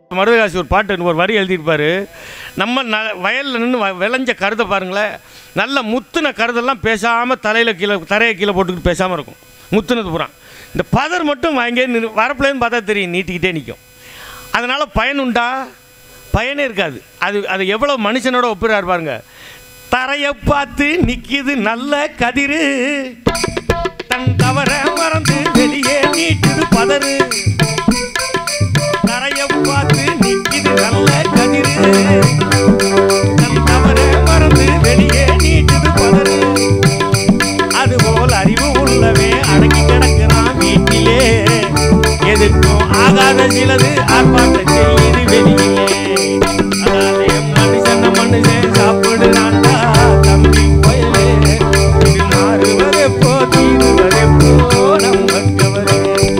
மருதகாசி ஒரு பாட்டு ஒரு வரி எழுதியிருப்பாரு நம்ம ந வயலில் நின்று விளைஞ்ச கருதை பாருங்களேன் நல்ல முத்துன கருதெல்லாம் பேசாமல் தலையில் கீழே தரையை கீழே போட்டுக்கிட்டு பேசாமல் இருக்கும் முத்துனது பூரா இந்த பதர் மட்டும் வாங்கி நின்று வரப்புலேருந்து பார்த்தா தெரியும் நீட்டிக்கிட்டே நிற்கும் அதனால் பயனுண்டா பயனே இருக்காது அது அது எவ்வளோ மனுஷனோட ஒப்பிடுறாரு பாருங்க தரையை பார்த்து நிற்கிது நல்ல கதிரு தன் தவற மறந்து வெளியே நீட்டுது பதறு தரைய பார்த்து நிக்கிது நல்ல கதிரு தன் தவற மறந்து வெளியே நீட்டுது பதறு அதுபோல் அறிவு உள்ளவே அடங்கி கிடக்கிறான் வீட்டிலே எதுக்கும் ஆகாத சிலது ஆர்ப்பாட்டம் செய்யுது வெளியிலே அதாலே மனுஷன் மனுஷன் சாப்பிடுறான்டா தம்பி பயலே இது மாறுவதெப்போ தீருவதெப்போ நம்ம கவலை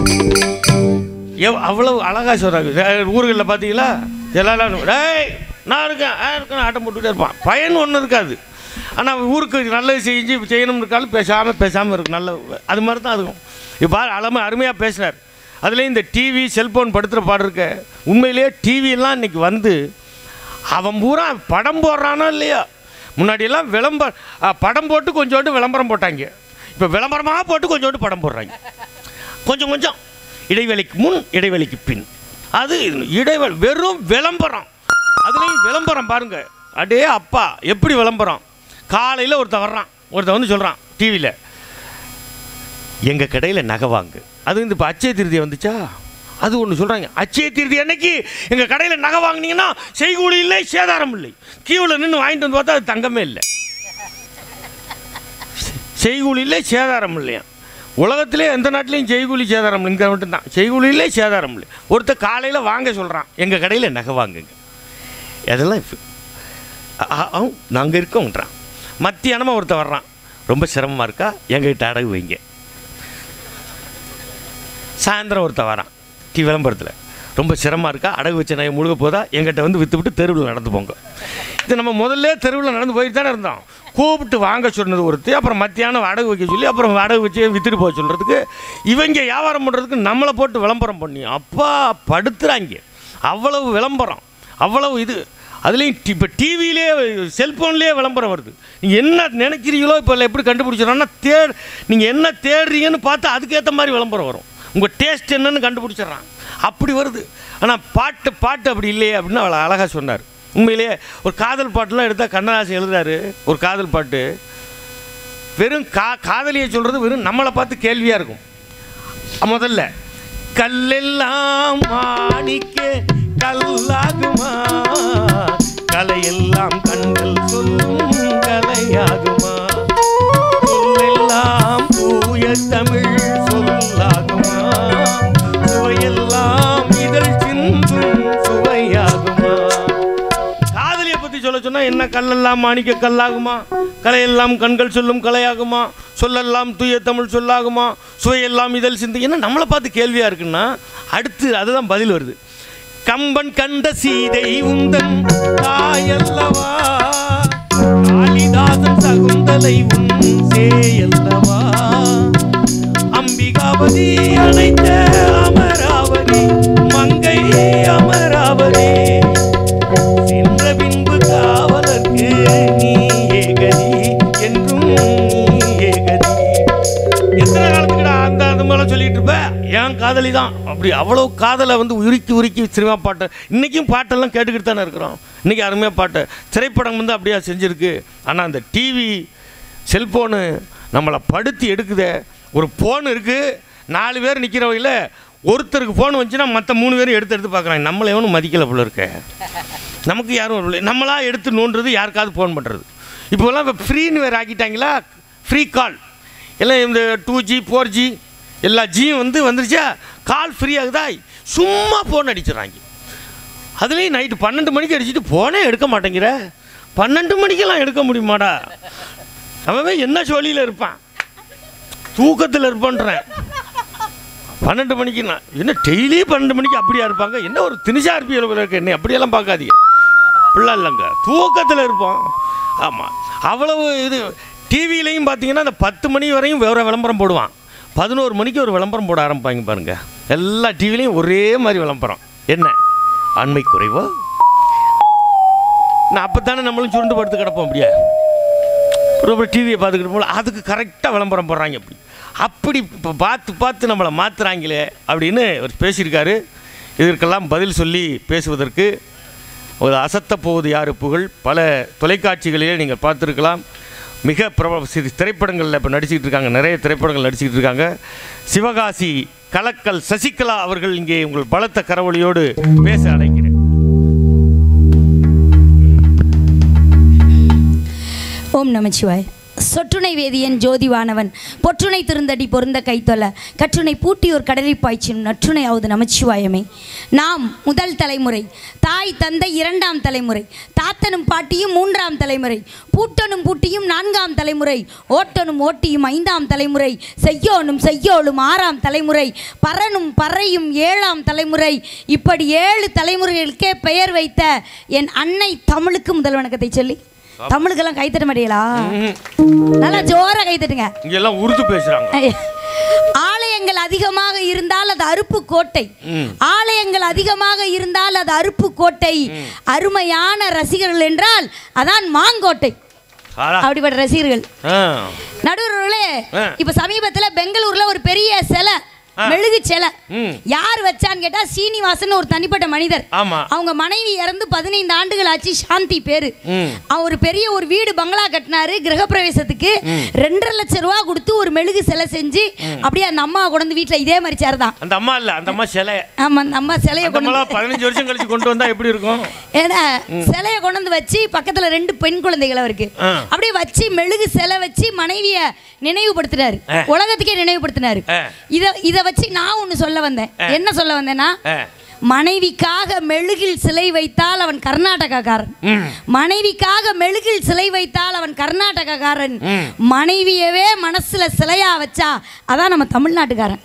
எவ் அவ்வளவு அழகா சொல்கிறாங்க ஊர்களில் பார்த்தீங்களா எல்லாரும் டேய் நான் இருக்கேன் ஆ இருக்கேன் ஆட்டம் போட்டுக்கிட்டே இருப்பான் பயன் ஒன்றும் இருக்காது ஆனால் ஊருக்கு நல்லது செஞ்சு செய்யணும்னு இருக்காலும் பேசாமல் பேசாமல் இருக்கும் நல்ல அது மாதிரி தான் அதுவும் இப்போ அழமை அருமையாக பேசினார் அதுலேயும் இந்த டிவி செல்ஃபோன் படுத்துகிற பாடு இருக்க உண்மையிலேயே டிவியெல்லாம் இன்னைக்கு வந்து அவன் பூரா படம் போடுறானோ இல்லையா முன்னாடியெல்லாம் விளம்பர ஆ, படம் போட்டு கொஞ்சோண்டு விளம்பரம் போட்டாங்க இப்போ விளம்பரமாக போட்டு கொஞ்சோண்டு படம் போடுறாங்க கொஞ்சம் கொஞ்சம் இடைவெளிக்கு முன் இடைவெளிக்கு பின் அது இடைவெளி வெறும் விளம்பரம் அதுலேயும் விளம்பரம் பாருங்க அடே அப்பா எப்படி விளம்பரம் காலையில் ஒருத்தன் வர்றான் ஒருத்தன் வந்து சொல்கிறான் டிவியில் எங்கள் கடையில் நகை வாங்கு அது இந்த இப்போ அச்சய திருதி வந்துச்சா அது ஒன்று சொல்கிறாங்க அச்சய திருதி அன்னைக்கு எங்கள் கடையில் நகை வாங்குனீங்கன்னா செய்கூலி இல்லை சேதாரம் இல்லை கீவில் நின்று வாங்கிட்டு வந்து பார்த்தா அது தங்கமே இல்லை செய்கூலி இல்லை சேதாரம் இல்லையா உலகத்திலே எந்த நாட்டிலையும் செய்கூலி சேதாரம் இல்லை இங்கே மட்டும்தான் செய்கூலி இல்லை சேதாரம் இல்லை ஒருத்தர் காலையில் வாங்க சொல்கிறான் எங்கள் கடையில் நகை வாங்குங்க அதெல்லாம் நாங்கள் இருக்கோங்கிறான் மத்தியானமாக ஒருத்தன் வர்றான் ரொம்ப சிரமமாக இருக்கா எங்ககிட்ட அடகு வைங்க சாயந்தரம் ஒருத்தன் வரான் டி விளம்பரத்தில் ரொம்ப சிரமமாக இருக்கா அடகு வச்ச நகை முழுக போதா எங்கிட்ட வந்து விற்றுவிட்டு தெருவில் நடந்து போங்க இது நம்ம முதல்ல தெருவில் நடந்து போயிட்டு தானே இருந்தோம் கூப்பிட்டு வாங்க சொன்னது ஒருத்தி அப்புறம் மத்தியானம் அடகு வைக்க சொல்லி அப்புறம் அடகு வச்சு விற்றுட்டு போக சொல்கிறதுக்கு இவங்க வியாபாரம் பண்ணுறதுக்கு நம்மளை போட்டு விளம்பரம் பண்ணி அப்பா படுத்துகிறாங்க அவ்வளவு விளம்பரம் அவ்வளவு இது அதுலேயும் இப்போ டிவிலே செல்ஃபோன்லேயே விளம்பரம் வருது நீங்கள் என்ன நினைக்கிறீங்களோ இப்போ எப்படி கண்டுபிடிச்சிடறோன்னா தே நீங்கள் என்ன தேடுறீங்கன்னு பார்த்தா அதுக்கேற்ற மாதிரி விளம்பரம் வரும் உங்கள் டேஸ்ட் என்னன்னு கண்டுபிடிச்சிடுறான் அப்படி வருது ஆனால் பாட்டு பாட்டு அப்படி இல்லையே அப்படின்னு அவளை அழகாக சொன்னார் உண்மையிலேயே ஒரு காதல் பாட்டுலாம் எடுத்தால் கண்ணதாசன் எழுதுறாரு ஒரு காதல் பாட்டு வெறும் கா காதலியை சொல்கிறது வெறும் நம்மளை பார்த்து கேள்வியாக இருக்கும் முதல்ல கல்லெல்லாம் மாணிக்க கல்லாகுமா கலையெல்லாம் கண்கள் சொல்லும் கலையாகுமா சொல்லெல்லாம் தூய தமிழ் சொல்லாகுமா சுவையெல்லாம் இதழ் சிந்தும் சுவையாகுமா காதலியை பற்றி சொல்ல சொன்னா என்ன கல்லெல்லாம் மாணிக்க கல்லாகுமா கலையெல்லாம் கண்கள் சொல்லும் கலையாகுமா சொல்லெல்லாம் தூய தமிழ் சொல்லாகுமா சுவையெல்லாம் இதழ் சிந்து என்ன நம்மளை பார்த்து கேள்வியா இருக்குன்னா அடுத்து அதுதான் பதில் வருது கம்பன் கண்ட சீதை உந்தன் தாயல்லவா காளிதாசன் சகுந்தலை உன் சேயல்லவா அம்பிகாபதி அனைத்த அமராவதி மங்கை அமராவதி சென்ற பின்பு காவலர்க்கு நீ ஏகதி என்றும் நீ ஏகதி எத்தனை காலத்துக்குடா அந்த அது மேலே சொல்லிட்டு இருப்ப ஏன் காதலி தான் அப்படி அவ்வளோ காதலை வந்து உருக்கி உருக்கி சினிமா பாட்டு இன்றைக்கும் பாட்டெல்லாம் கேட்டுக்கிட்டு தானே இருக்கிறோம் இன்றைக்கி அருமையாக பாட்டு திரைப்படம் வந்து அப்படியா செஞ்சுருக்கு ஆனால் அந்த டிவி செல்ஃபோனு நம்மளை படுத்தி எடுக்குதே ஒரு ஃபோன் இருக்குது நாலு பேர் நிற்கிற வகையில் ஒருத்தருக்கு ஃபோன் வந்துச்சுன்னா மற்ற மூணு பேரும் எடுத்து எடுத்து பார்க்குறாங்க நம்மளை எவனும் மதிக்கலை போல இருக்க நமக்கு யாரும் வரல நம்மளா எடுத்து நோண்டுறது யாருக்காவது ஃபோன் பண்ணுறது இப்போல்லாம் இப்போ ஃப்ரீன்னு வேறு ஆக்கிட்டாங்களா ஃப்ரீ கால் எல்லாம் இந்த டூ ஜி ஃபோர் ஜி எல்லா ஜியும் வந்து வந்துருச்சா கால் ஃப்ரீ ஆகுதா சும்மா ஃபோன் அடிச்சிடறாங்க அதுலேயும் நைட்டு பன்னெண்டு மணிக்கு அடிச்சுட்டு ஃபோனே எடுக்க மாட்டேங்கிற பன்னெண்டு மணிக்கெல்லாம் எடுக்க முடியுமாடா அவன் என்ன சொல்லியில் இருப்பான் தூக்கத்தில் இருப்பான்றேன் பன்னெண்டு மணிக்கு நான் என்ன டெய்லி பன்னெண்டு மணிக்கு அப்படியா இருப்பாங்க என்ன ஒரு தினிசா இருப்பீங்க என்ன அப்படியெல்லாம் பார்க்காதீங்க அப்படிலாம் இல்லைங்க தூக்கத்தில் இருப்போம் ஆமாம் அவ்வளவு இது டிவிலையும் பார்த்தீங்கன்னா அந்த பத்து மணி வரையும் வேறு விளம்பரம் போடுவான் பதினோரு மணிக்கு ஒரு விளம்பரம் போட ஆரம்பிப்பாங்க பாருங்க எல்லா டிவிலையும் ஒரே மாதிரி விளம்பரம் என்ன ஆண்மை குறைவா நான் அப்போ தானே நம்மளும் சுருண்டு படுத்து கிடப்போம் அப்படியே ரொம்ப டிவியை பார்த்துக்கிட்டு போல அதுக்கு கரெக்டாக விளம்பரம் போடுறாங்க அப்படி அப்படி இப்போ பார்த்து பார்த்து நம்மளை மாற்றுறாங்களே அப்படின்னு அவர் பேசியிருக்காரு இதற்கெல்லாம் பதில் சொல்லி பேசுவதற்கு ஒரு அசத்த போவது யார் புகழ் பல தொலைக்காட்சிகளிலே நீங்கள் பார்த்துருக்கலாம் மிக பிரபல சி- திரைப்படங்களில் இப்போ நடிச்சிட்டு இருக்காங்க நிறைய திரைப்படங்கள் நடிச்சிட்டு இருக்காங்க சிவகாசி கலக்கல் சசிகலா அவர்கள் இங்கே உங்கள் பலத்த கரவொலியோடு பேச அழைக்கிறேன் ஓம் நமச்சிவாய் சொற்றுணை வேதியன் ஜோதிவானவன் பொற்றுணை திருந்தடி பொருந்த கைத்தொல கற்றுணை பூட்டியோர் கடலில் பாய்ச்சும் நற்றுணையாவது நமச்சிவாயமே நாம் முதல் தலைமுறை தாய் தந்தை இரண்டாம் தலைமுறை தாத்தனும் பாட்டியும் மூன்றாம் தலைமுறை பூட்டனும் பூட்டியும் நான்காம் தலைமுறை ஓட்டனும் ஓட்டியும் ஐந்தாம் தலைமுறை செய்யோனும் செய்யோளும் ஆறாம் தலைமுறை பறனும் பறையும் ஏழாம் தலைமுறை இப்படி ஏழு தலைமுறைகளுக்கே பெயர் வைத்த என் அன்னை தமிழுக்கு முதல் வணக்கத்தை சொல்லி தமிழுக்கெல்லாம் கைத்தட்ட மாட்டீங்களா நல்லா ஜோரா கைத்தட்டுங்க இங்கெல்லாம் உருது பேசுகிறாங்க ஆலயங்கள் அதிகமாக இருந்தால் அது அருப்பு கோட்டை ஆலயங்கள் அதிகமாக இருந்தால் அது அருப்பு கோட்டை அருமையான ரசிகர்கள் என்றால் அதான் மாங்கோட்டை ஆளா அப்படிப்பட்ட ரசிகர்கள் ஆ நடுவர்களே ஆ. இப்ப சமீபத்துல பெங்களூர்ல ஒரு பெரிய சிலை ஆ. மெழுகு சிலை ம். யார் வச்சான்னு கேட்டா சீனிவாசன் ஒரு தனிப்பட்ட மனிதர் ஆமா. அவங்க மனைவி இறந்து பதினைந்து ஆண்டுகள் ஆச்சு சாந்தி பேரு ம். அவர் பெரிய ஒரு வீடு பங்களா கட்டினாரு கிரகப்பிரவேசத்துக்கு ரெண்டரை லட்சம் ரூபா கொடுத்து ஒரு மெழுகு சிலை செஞ்சு அப்படியே அந்த அம்மா கொண்டு வீட்டுல இதே மாதிரி சேர்தான் அந்த அம்மா இல்ல அந்த அம்மா சிலை ஆமா அந்த அம்மா சிலையை அந்த கொண்டு அம்மாலாம் பதினஞ்சு வருஷம் கழிச்சு கொண்டு வந்தா எப்படி இருக்கும் ஏன்னா சிலையை கொண்டு வந்து வச்சு பக்கத்துல ரெண்டு பெண் குழந்தைகள் அவருக்கு ஆ. அப்படியே வச்சு மெழுகு சிலை வச்சு மனைவிய நினைவுபடுத்தினாரு ஆ. உலகத்துக்கே நினைவுபடுத்தினாரு ஆ. இத இத வச்சு நான் ஒண்ணு சொல்ல வந்தேன் என்ன சொல்ல வந்தேன்னா ஆ. மனைவிக்காக மெழுகில் சிலை வைத்தால் அவன் கர்நாடகக்காரன் ம். மனைவிக்காக மெழுகில் சிலை வைத்தால் அவன் கர்நாடகக்காரன் ம். மனைவியவே மனசுல சிலையா வச்சா அதான் நம்ம தமிழ்நாட்டுக்காரன்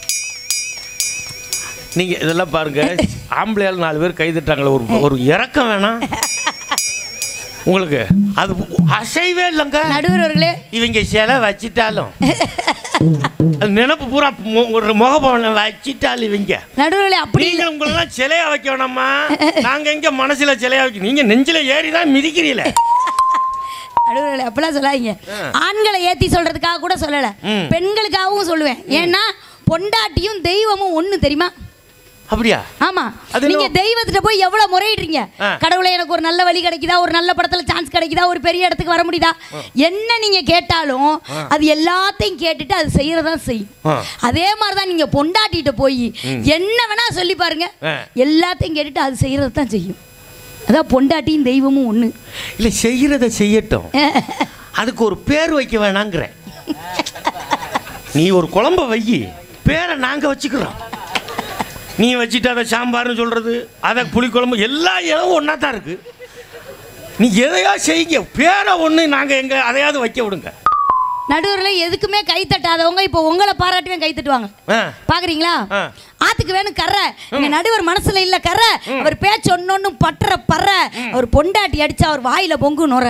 நீங்க இதெல்லாம் பாருங்க ஆம்பளையால் நாலு பேர் கை தட்டாங்களே ஒரு ஒரு இறக்கம் வேணாம் உங்களுக்கு அது அசைவே இல்லைங்க நடுவர்களே இவங்க சிலை வச்சிட்டாலும் அது நினப்பு பூரா மு- ஒரு முகபவனை வச்சிட்டாலும் இவங்க நடுவர்களே அப்படி நீங்க உங்களெல்லாம் சிலையா வைக்க வேணாமா நாங்க எங்க மனசுல சிலையா வைக்க நீங்க நெஞ்சில ஏறி தான் மிதிக்கிறீங்களே நடுவர்களே அப்படிலாம் சொல்லாதீங்க ஆண்களை ஏத்தி சொல்றதுக்காக கூட சொல்லல ம். பெண்களுக்காகவும் சொல்லுவேன் ஏன்னா பொண்டாட்டியும் தெய்வமும் ஒண்ணு தெரியுமா அப்படியா ஆமா அது நீங்க தெய்வத்திட்ட போய் எவ்வளவு முறையிடுறீங்க ஆ. கடவுளே எனக்கு ஒரு நல்ல வழி கிடைக்குதா ஒரு நல்ல படத்துல சான்ஸ் கிடைக்குதா ஒரு பெரிய இடத்துக்கு வர முடியுதா என்ன நீங்க கேட்டாலும் அது எல்லாத்தையும் கேட்டுட்டு அது செய்யறதா செய்யும் ஆ. அதே மாதிரி தான் நீங்க பொண்டாட்டிட்ட போய் என்ன வேணா சொல்லி பாருங்க ஆ. எல்லாத்தையும் கேட்டுட்டு அது செய்யறது தான் செய்யும் அதான் பொண்டாட்டியும் தெய்வமும் ஒண்ணு இல்ல செய்யறத செய்யட்டும் அதுக்கு ஒரு பேர் வைக்க வேணாங்கிறேன் நீ ஒரு குழம்ப வை பேரை நாங்க வச்சுக்கிறோம் நீ வச்சுட்டு அதை சாம்பார்னு சொல்றது அதை புளிக்குழம்பு எல்லா இடமும் ஒன்றா தான் இருக்கு நீ எதையா செய்யுங்க பேரை ஒன்று நாங்கள் எங்க அதையாவது வைக்க விடுங்க நடுவரில் எதுக்குமே கை தட்டாதவங்க இப்போ உங்களை பாராட்டுவே கை தட்டுவாங்க ஆ பாக்குறீங்களா ஆ. ஆத்துக்கு வேணும் கர்ற இங்க நடுவர் மனசுல இல்ல கர்ற அவர் பேச்சு ஒன்னொன்னு பற்ற பற்ற அவர் பொண்டாட்டி அடிச்சா அவர் வாயில பொங்கு நுற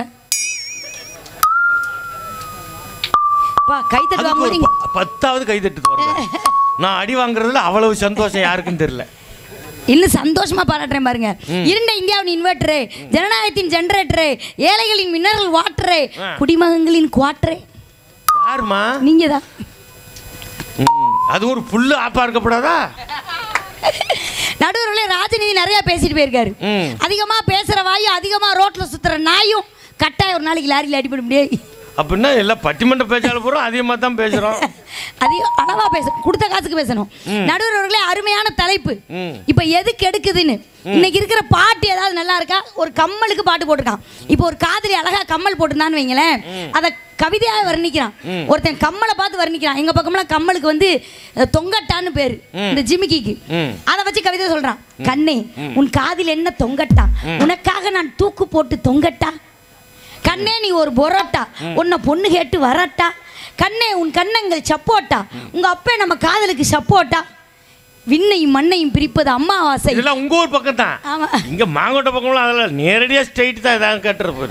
பா கை அதுக்கு தட்டுவாங்க ஒரு நீங்க ப- பத்தாவது கை தட்டு வருவேன் நான் அடி வாங்குறதுல அவ்வளவு சந்தோஷம் யாருக்கும் தெரியல இன்னும் சந்தோஷமா பாராட்டுறேன் பாருங்க இருண்ட இந்தியாவின் இன்வெர்டரு ஜனநாயகத்தின் ஜெனரேட்டரு ஏழைகளின் மினரல் வாட்டரு ஆ. குடிமகன்களின் குவாட்டரு யாருமா நீங்க தான் ம், அது ஒரு புல்லு ஆப்பா இருக்கப்படாதா நடுவர்களே ராஜநிதி நிறைய பேசிட்டு போயிருக்காரு ம். அதிகமா பேசுற வாயும் அதிகமா ரோட்ல சுத்துற நாயும் கட்டாயம் ஒரு நாளைக்கு லாரியில் அடிபட முடியாது அப்படின்னா எல்லாம் பட்டிமன்ற பேச்சாளர் பூரா அதிகமாக தான் பேசுகிறோம் அதிகம் அளவா பேசணும் கொடுத்த காசுக்கு பேசணும் நடுவர்களே அருமையான தலைப்பு ம். இப்ப எதுக்கு எடுக்குதுன்னு இன்னைக்கு இருக்கிற பாட்டு ஏதாவது நல்லா இருக்கா ஒரு கம்மலுக்கு பாட்டு போட்டிருக்கான் இப்போ ஒரு காதலி அழகா கம்மல் போட்டிருந்தான்னு வைங்களேன் அதை கவிதையாக வர்ணிக்கிறான் ஒருத்தன் கம்மலை பார்த்து வர்ணிக்கிறான் எங்க பக்கம்லாம் கம்மலுக்கு வந்து அஹ், தொங்கட்டான்னு பேரு இந்த ஜிமிக்கிக்கு ம். அதை வச்சு கவிதை சொல்றான் கண்ணே உன் காதில் என்ன தொங்கட்டா உனக்காக நான் தூக்கு போட்டு தொங்கட்டா கண்ணே நீ ஒரு பொரோட்டா உன்னை பொண்ணு கேட்டு வரட்டா கண்ணே உன் கண்ணங்கள் சப்போட்டா உங்க அப்பே நம்ம காதலுக்கு சப்போட்டா விண்ணையும் மண்ணையும் பிரிப்பது அம்மாவாசை இதெல்லாம் உங்க ஊர் பக்கம் தான் ஆமா இங்க மாங்கோட்டை பக்கம்லாம் அதெல்லாம் நேரடியா ஸ்ட்ரைட் தான் ஏதாவது கேட்டுருப்பாரு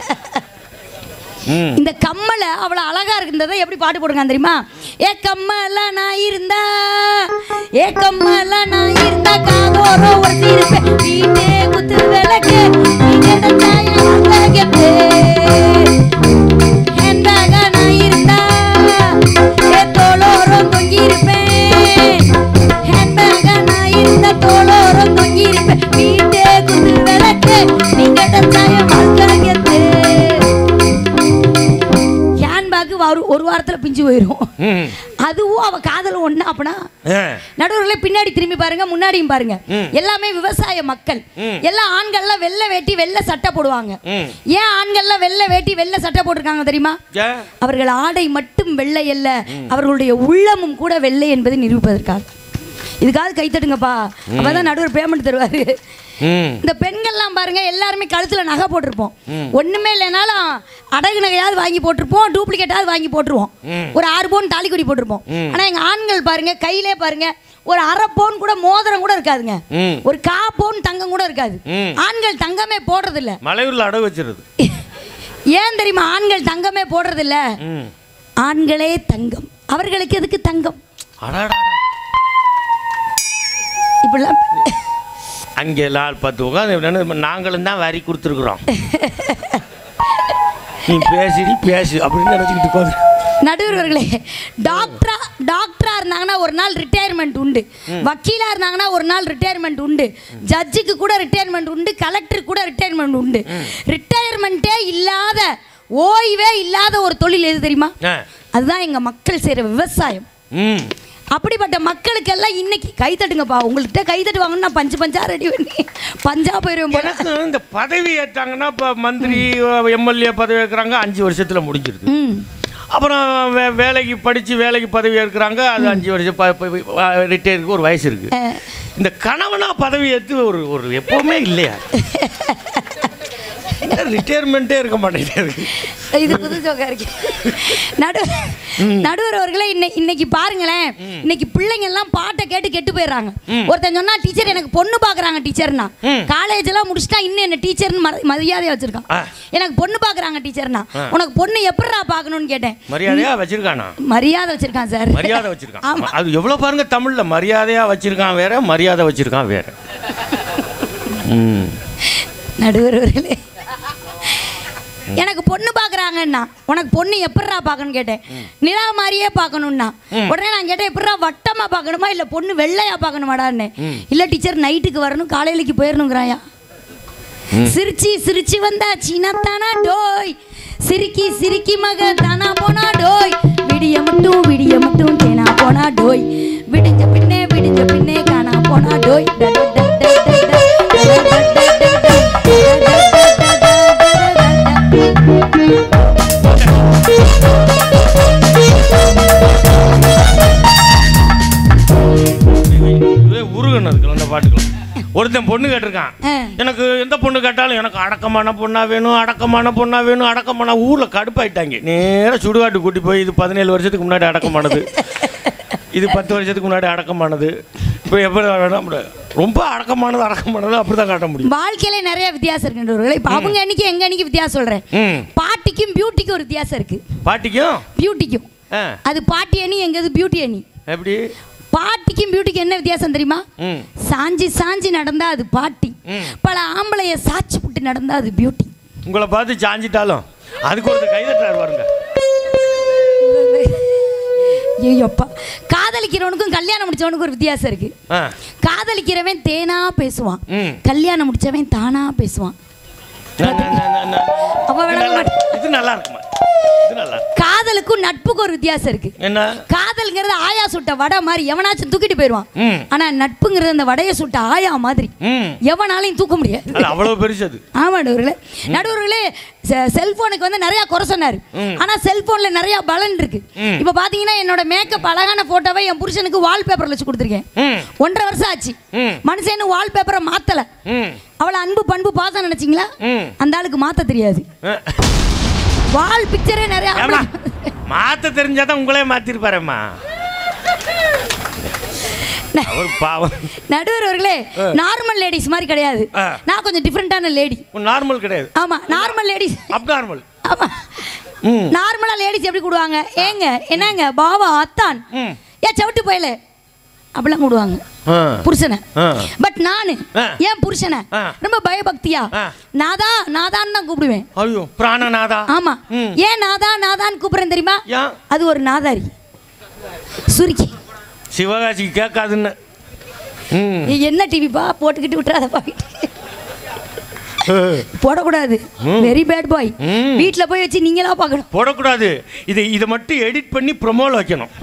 ம் இந்த கம்மலை அவ்வளவு அழகா இருந்ததை எப்படி பாட்டு போடுங்க தெரியுமா ஏ கம்மல நான் இருந்தா ஏ கம்மல நான் இருந்தா இருந்தா காதோரம் ஒட்டியிருப்பேன் வீட்டே குத்து விளக்கு நீ கிடைச்சா என் வாழ்க்கைக்கு ஹேண்ட்பேக்கா நான் இருந்தா என் தோளோரம் தொங்கியிருப்பேன் ஹேண்ட்பேக்கா நான் இருந்தா தோளோரம் தொங்கியிருப்பேன் வீட்டே குத்து விளக்கு நீ கிடைச்சா என் வாழ்க்கைக்கு ஹேண்ட்பேக்கு ஒரு ஒரு வாரத்துல பிஞ்சு போயிடும் ம் அதுவும் அவ காதல் ஒண்ணா அப்பனா ஆ. நடுவர்களே பின்னாடி திரும்பி பாருங்க முன்னாடியும் பாருங்க ம். எல்லாமே விவசாய மக்கள் ம். எல்லா ஆண்கள்லாம் வெள்ளை வேட்டி வெள்ளை சட்டை போடுவாங்க ம் ஏன் ஆண்கள்லாம் வெள்ளை வேட்டி வெள்ளை சட்டை போட்டிருக்காங்க தெரியுமா ஏ அவர்கள் ஆடை மட்டும் வெள்ளை அல்ல அவர்களுடைய உள்ளமும் கூட வெள்ளை என்பதை நிரூபிப்பதற்காக இதுக்காக கை தட்டுங்கப்பா அப்பதான் நடுவர் பேமெண்ட் தருவாரு ம் இந்த பெண்கள்லாம் பாருங்க எல்லாருமே கழுத்துல நகை போட்டிருப்போம் ஒண்ணுமே இல்லைனாலும் அடகு நகையாவது வாங்கி போட்டிருப்போம் டூப்ளிகேட்டாவது வாங்கி போட்டுருவோம் ம். ஒரு ஆறு பவுன் தாலிக்குடி போட்டிருப்போம் ம். ஆனா எங்க ஆண்கள் பாருங்க கையிலே பாருங்க ஒரு அரை பவுன் கூட மோதிரம் கூட இருக்காதுங்க ம் ஒரு கா பவுன் தங்கம் கூட இருக்காது ம். ஆண்கள் தங்கமே போடுறது இல்ல மலையூரில் அடகு வச்சிருது ஏன் தெரியுமா ஆண்கள் தங்கமே போடுறது இல்ல ம் ஆண்களே தங்கம் அவர்களுக்கு எதுக்கு தங்கம் அடாடா இப்படிலாம் அங்கே நாலு பத்து உட்காந்து நாங்களும் தான் வரி கொடுத்துருக்குறோம் நீ பேசிடி பேசு அப்படின்னு நினச்சிக்கிட்டு உட்காந்து நடுவர்களே டாக்டரா டாக்டரா இருந்தாங்கன்னா ஒரு நாள் ரிட்டையர்மெண்ட் உண்டு வக்கீலா இருந்தாங்கன்னா ஒரு நாள் ரிட்டையர்மெண்ட் உண்டு ஜட்ஜுக்கு கூட ரிட்டையர்மெண்ட் உண்டு கலெக்டருக்கு கூட ரிட்டையர்மெண்ட் உண்டு ரிட்டையர்மெண்ட்டே இல்லாத ஓய்வே இல்லாத ஒரு தொழில் எது தெரியுமா ஆ அதுதான் எங்க மக்கள் செய்யற விவசாயம் ம் அப்படிப்பட்ட மக்களுக்கெல்லாம் இன்னைக்கு கை தட்டுங்கப்பா உங்கள்கிட்ட கை தட்டு வாங்கணும் நான் பஞ்சு பஞ்சா ரெடி பண்ணி பஞ்சா போயிருவேன் போல எனக்கு இந்த பதவி ஏற்றாங்கன்னா இப்போ மந்திரி எம்எல்ஏ பதவி ஏற்கிறாங்க அஞ்சு வருஷத்தில் முடிஞ்சிருது ம் அப்புறம் வே வேலைக்கு படித்து வேலைக்கு பதவி ஏற்கிறாங்க அது அஞ்சு வருஷம் ரிட்டையருக்கு ஒரு வயசு இருக்கு அஹ், இந்த கணவனா பதவி ஏற்று ஒரு ஒரு எப்பவுமே இல்லையா ரிட்டையர்மெண்ட்டே இருக்க மாட்டேங்குது இருக்கு இது புது ஜோக்கா இருக்கு நடு நடுவர் அவர்களே இன்னை- இன்னைக்கு பாருங்களேன் இன்னைக்கு பிள்ளைங்க எல்லாம் பாட்டை கேட்டு கெட்டு போயிடுறாங்க ஒருத்தன் சொன்னா டீச்சர் எனக்கு பொண்ணு பாக்குறாங்க டீச்சர்னா ம். காலேஜ் எல்லாம் முடிச்சிட்டா இன்னும் என்ன டீச்சர்னு மர- மரியாதையா வச்சிருக்கான் ஆ. எனக்கு பொண்ணு பாக்குறாங்க டீச்சர்னா ஆ. உனக்கு பொண்ணு எப்படிடா பார்க்கணும்னு கேட்டேன் மரியாதையா வச்சிருக்கானா மரியாதை வச்சிருக்கான் சார் மரியாதை வச்சிருக்கான் ஆமா. அது எவ்வளவு பாருங்க தமிழ்ல மரியாதையா வச்சிருக்கான் வேற மரியாதை வச்சிருக்கான் வேற ம் நடுவர் அவர்களே எனக்கு பொண்ணு பார்க்குறாங்கன்னா உனக்கு பொண்ணு எப்படிடா பார்க்கணும்னு கேட்டேன் நிலா மாதிரியே பார்க்கணும்னா உடனே நான் கேட்டேன் எப்படிடா வட்டமா பார்க்கணுமா இல்லை பொண்ணு வெள்ளையா பார்க்கணுமாடான்னு இல்லை டீச்சர் நைட்டுக்கு வரணும் காலையிலைக்கு போயிடணுங்கிறாயா சிரிச்சி சிரிச்சி வந்தா சீனத்தானா டோய் சிரிக்கி சிரிக்கி மக தானா போனா டோய் விடிய மட்டும் விடிய மட்டும் தேனா போனா டோய் விடிஞ்ச பின்னே விடிஞ்ச பின்னே காணா போனா டோய் ட ட ட ட ட ட. ட ட ட ட ட ட. ட ட ட ட ட ட ட ட. இதுவே உருகணும் இருக்குல்ல அந்த பாட்டுக்குள்ள ஒருத்தன் பொண்ணு கேட்டிருக்கான் ஆ. எனக்கு எந்த பொண்ணு கேட்டாலும் எனக்கு அடக்கமான பொண்ணா வேணும் அடக்கமான பொண்ணா வேணும் அடக்கமான ஊர்ல கடுப்பாயிட்டாங்க நேரா சுடுகாட்டு கூட்டி போய் இது பதினேழு வருஷத்துக்கு முன்னாடி அடக்கமானது இது பத்து வருஷத்துக்கு முன்னாடி அடக்கமானது இப்போ எப்படி வேணாம் ரொம்ப அடக்கமானது அடக்கமானது அப்படிதான் காட்ட முடியும் வாழ்க்கையில நிறைய வித்தியாசம் இருக்குன்றவர்களே இப்போ அவங்க அன்னைக்கு எங்க அன்னைக்கு வித்தியாசம் சொல்றேன் ம் பாட்டிக்கும் பியூட்டிக்கும் ஒரு வித்தியாசம் இருக்கு பாட்டிக்கும் பியூட்டிக்கும் ஆ அது பாட்டி அணி எங்கது பியூட்டி அணி எப்படி பாட்டிக்கும் பியூட்டிக்கும் என்ன வித்தியாசம் தெரியுமா ம் சாஞ்சி சாஞ்சி நடந்தா அது பாட்டி ம். பல ஆம்பளைய சாட்சி புட்டு நடந்தா அது பியூட்டி உங்களை பார்த்து சாஞ்சிட்டாலும் அதுக்கு ஒருத்தர் கைதட்டுறாரு பாருங்க ஐயோப்பா காதலிக்கிறவனுக்கும் கல்யாணம் முடிச்சவனுக்கும் ஒரு வித்தியாசம் இருக்கு ஆ காதலிக்கிறவன் தேனா பேசுவான் ம் கல்யாணம் முடிச்சவன் தானா பேசுவான் ந- ந- ந- ந- ந- அப்ப இது விளங்க நல்லா- மாட்டேன். இது நல்லா இருக்குமா இது நல்லா இருக்கு. காதலுக்கும் நட்புக்கும் ஒரு வித்தியாசம் இருக்கு என்ன காதல்ங்கிறது ஆயா சுட்ட வடை மாதிரி எவனாச்சும் தூக்கிட்டு போயிடுவான் ம் ஆனா நட்புங்கிறது அந்த வடையை சுட்ட ஆயா மாதிரி ம் எவனாலையும் தூக்க முடியாது அது அவ்வளவு பெருசு அது ஆமா நடுவர்களே நடுவர்களே செல்போனுக்கு வந்து நிறைய குறை சொன்னாரு ம். ஆனா செல்போன்ல நிறைய பலன் இருக்கு ம். இப்ப பாத்தீங்கன்னா என்னோட மேக்கப் அழகான போட்டோவை என் புருஷனுக்கு வால்பேப்பர்ல வச்சு கொடுத்துருக்கேன் ம் ஒன்றரை வருஷம் ஆச்சு ம் மனுஷன் வால்பேப்பரை மாத்தல ம் அவளை அன்பு பண்பு பாசம் நினைச்சீங்களா ம் அந்த ஆளுக்கு மாத்த தெரியாது அஹ். வால் பிக்சரே நிறைய ஏம்மா, ஆம்பளை- மாத்த தெரிஞ்சாதான் உங்களே மாத்திருப்பாரம்மா அவர் பாவம் நடுவர் அவர்களே நார்மல் லேடிஸ் மாதிரி கிடையாது ஆ. நான் கொஞ்சம் டிஃப்ரெண்டான லேடி நார்மல் கிடையாது ஆமா நார்மல் லேடிஸ் அப்நார்மல் ஆமா ம் நார்மலா லேடிஸ் எப்படி கூடுவாங்க ஏங்க என்னங்க பாவா அத்தான் ம் ஏ சவிட்டு போயல அப்படிலாம் கூடுவாங்க ஆ. புருஷனை ஆ. பட் நானு ஆ. ஏன் புருஷனை ஆ. ரொம்ப பயபக்தியா ஆ. நாதா நாதான்னு தான் கூப்பிடுவேன் ஐயோ பிராணநாதா ஆமா ம். ஏன் நாதா நாதான்னு கூப்பிடுறேன் தெரியுமா ஏன் அது ஒரு நாதாரி சுருக்கி சிவகாசிக்கு கேட்காதுன்னு ம் நீ என்ன டிவிப்பா போட்டுக்கிட்டு விட்டுறாதப்பா போடக்கூடாது வெரி பேட் பாய் ம். வீட்டில் போய் வச்சு நீங்களா பார்க்கணும் போடக்கூடாது இதை இதை மட்டும் எடிட் பண்ணி ப்ரொமோல வைக்கணும்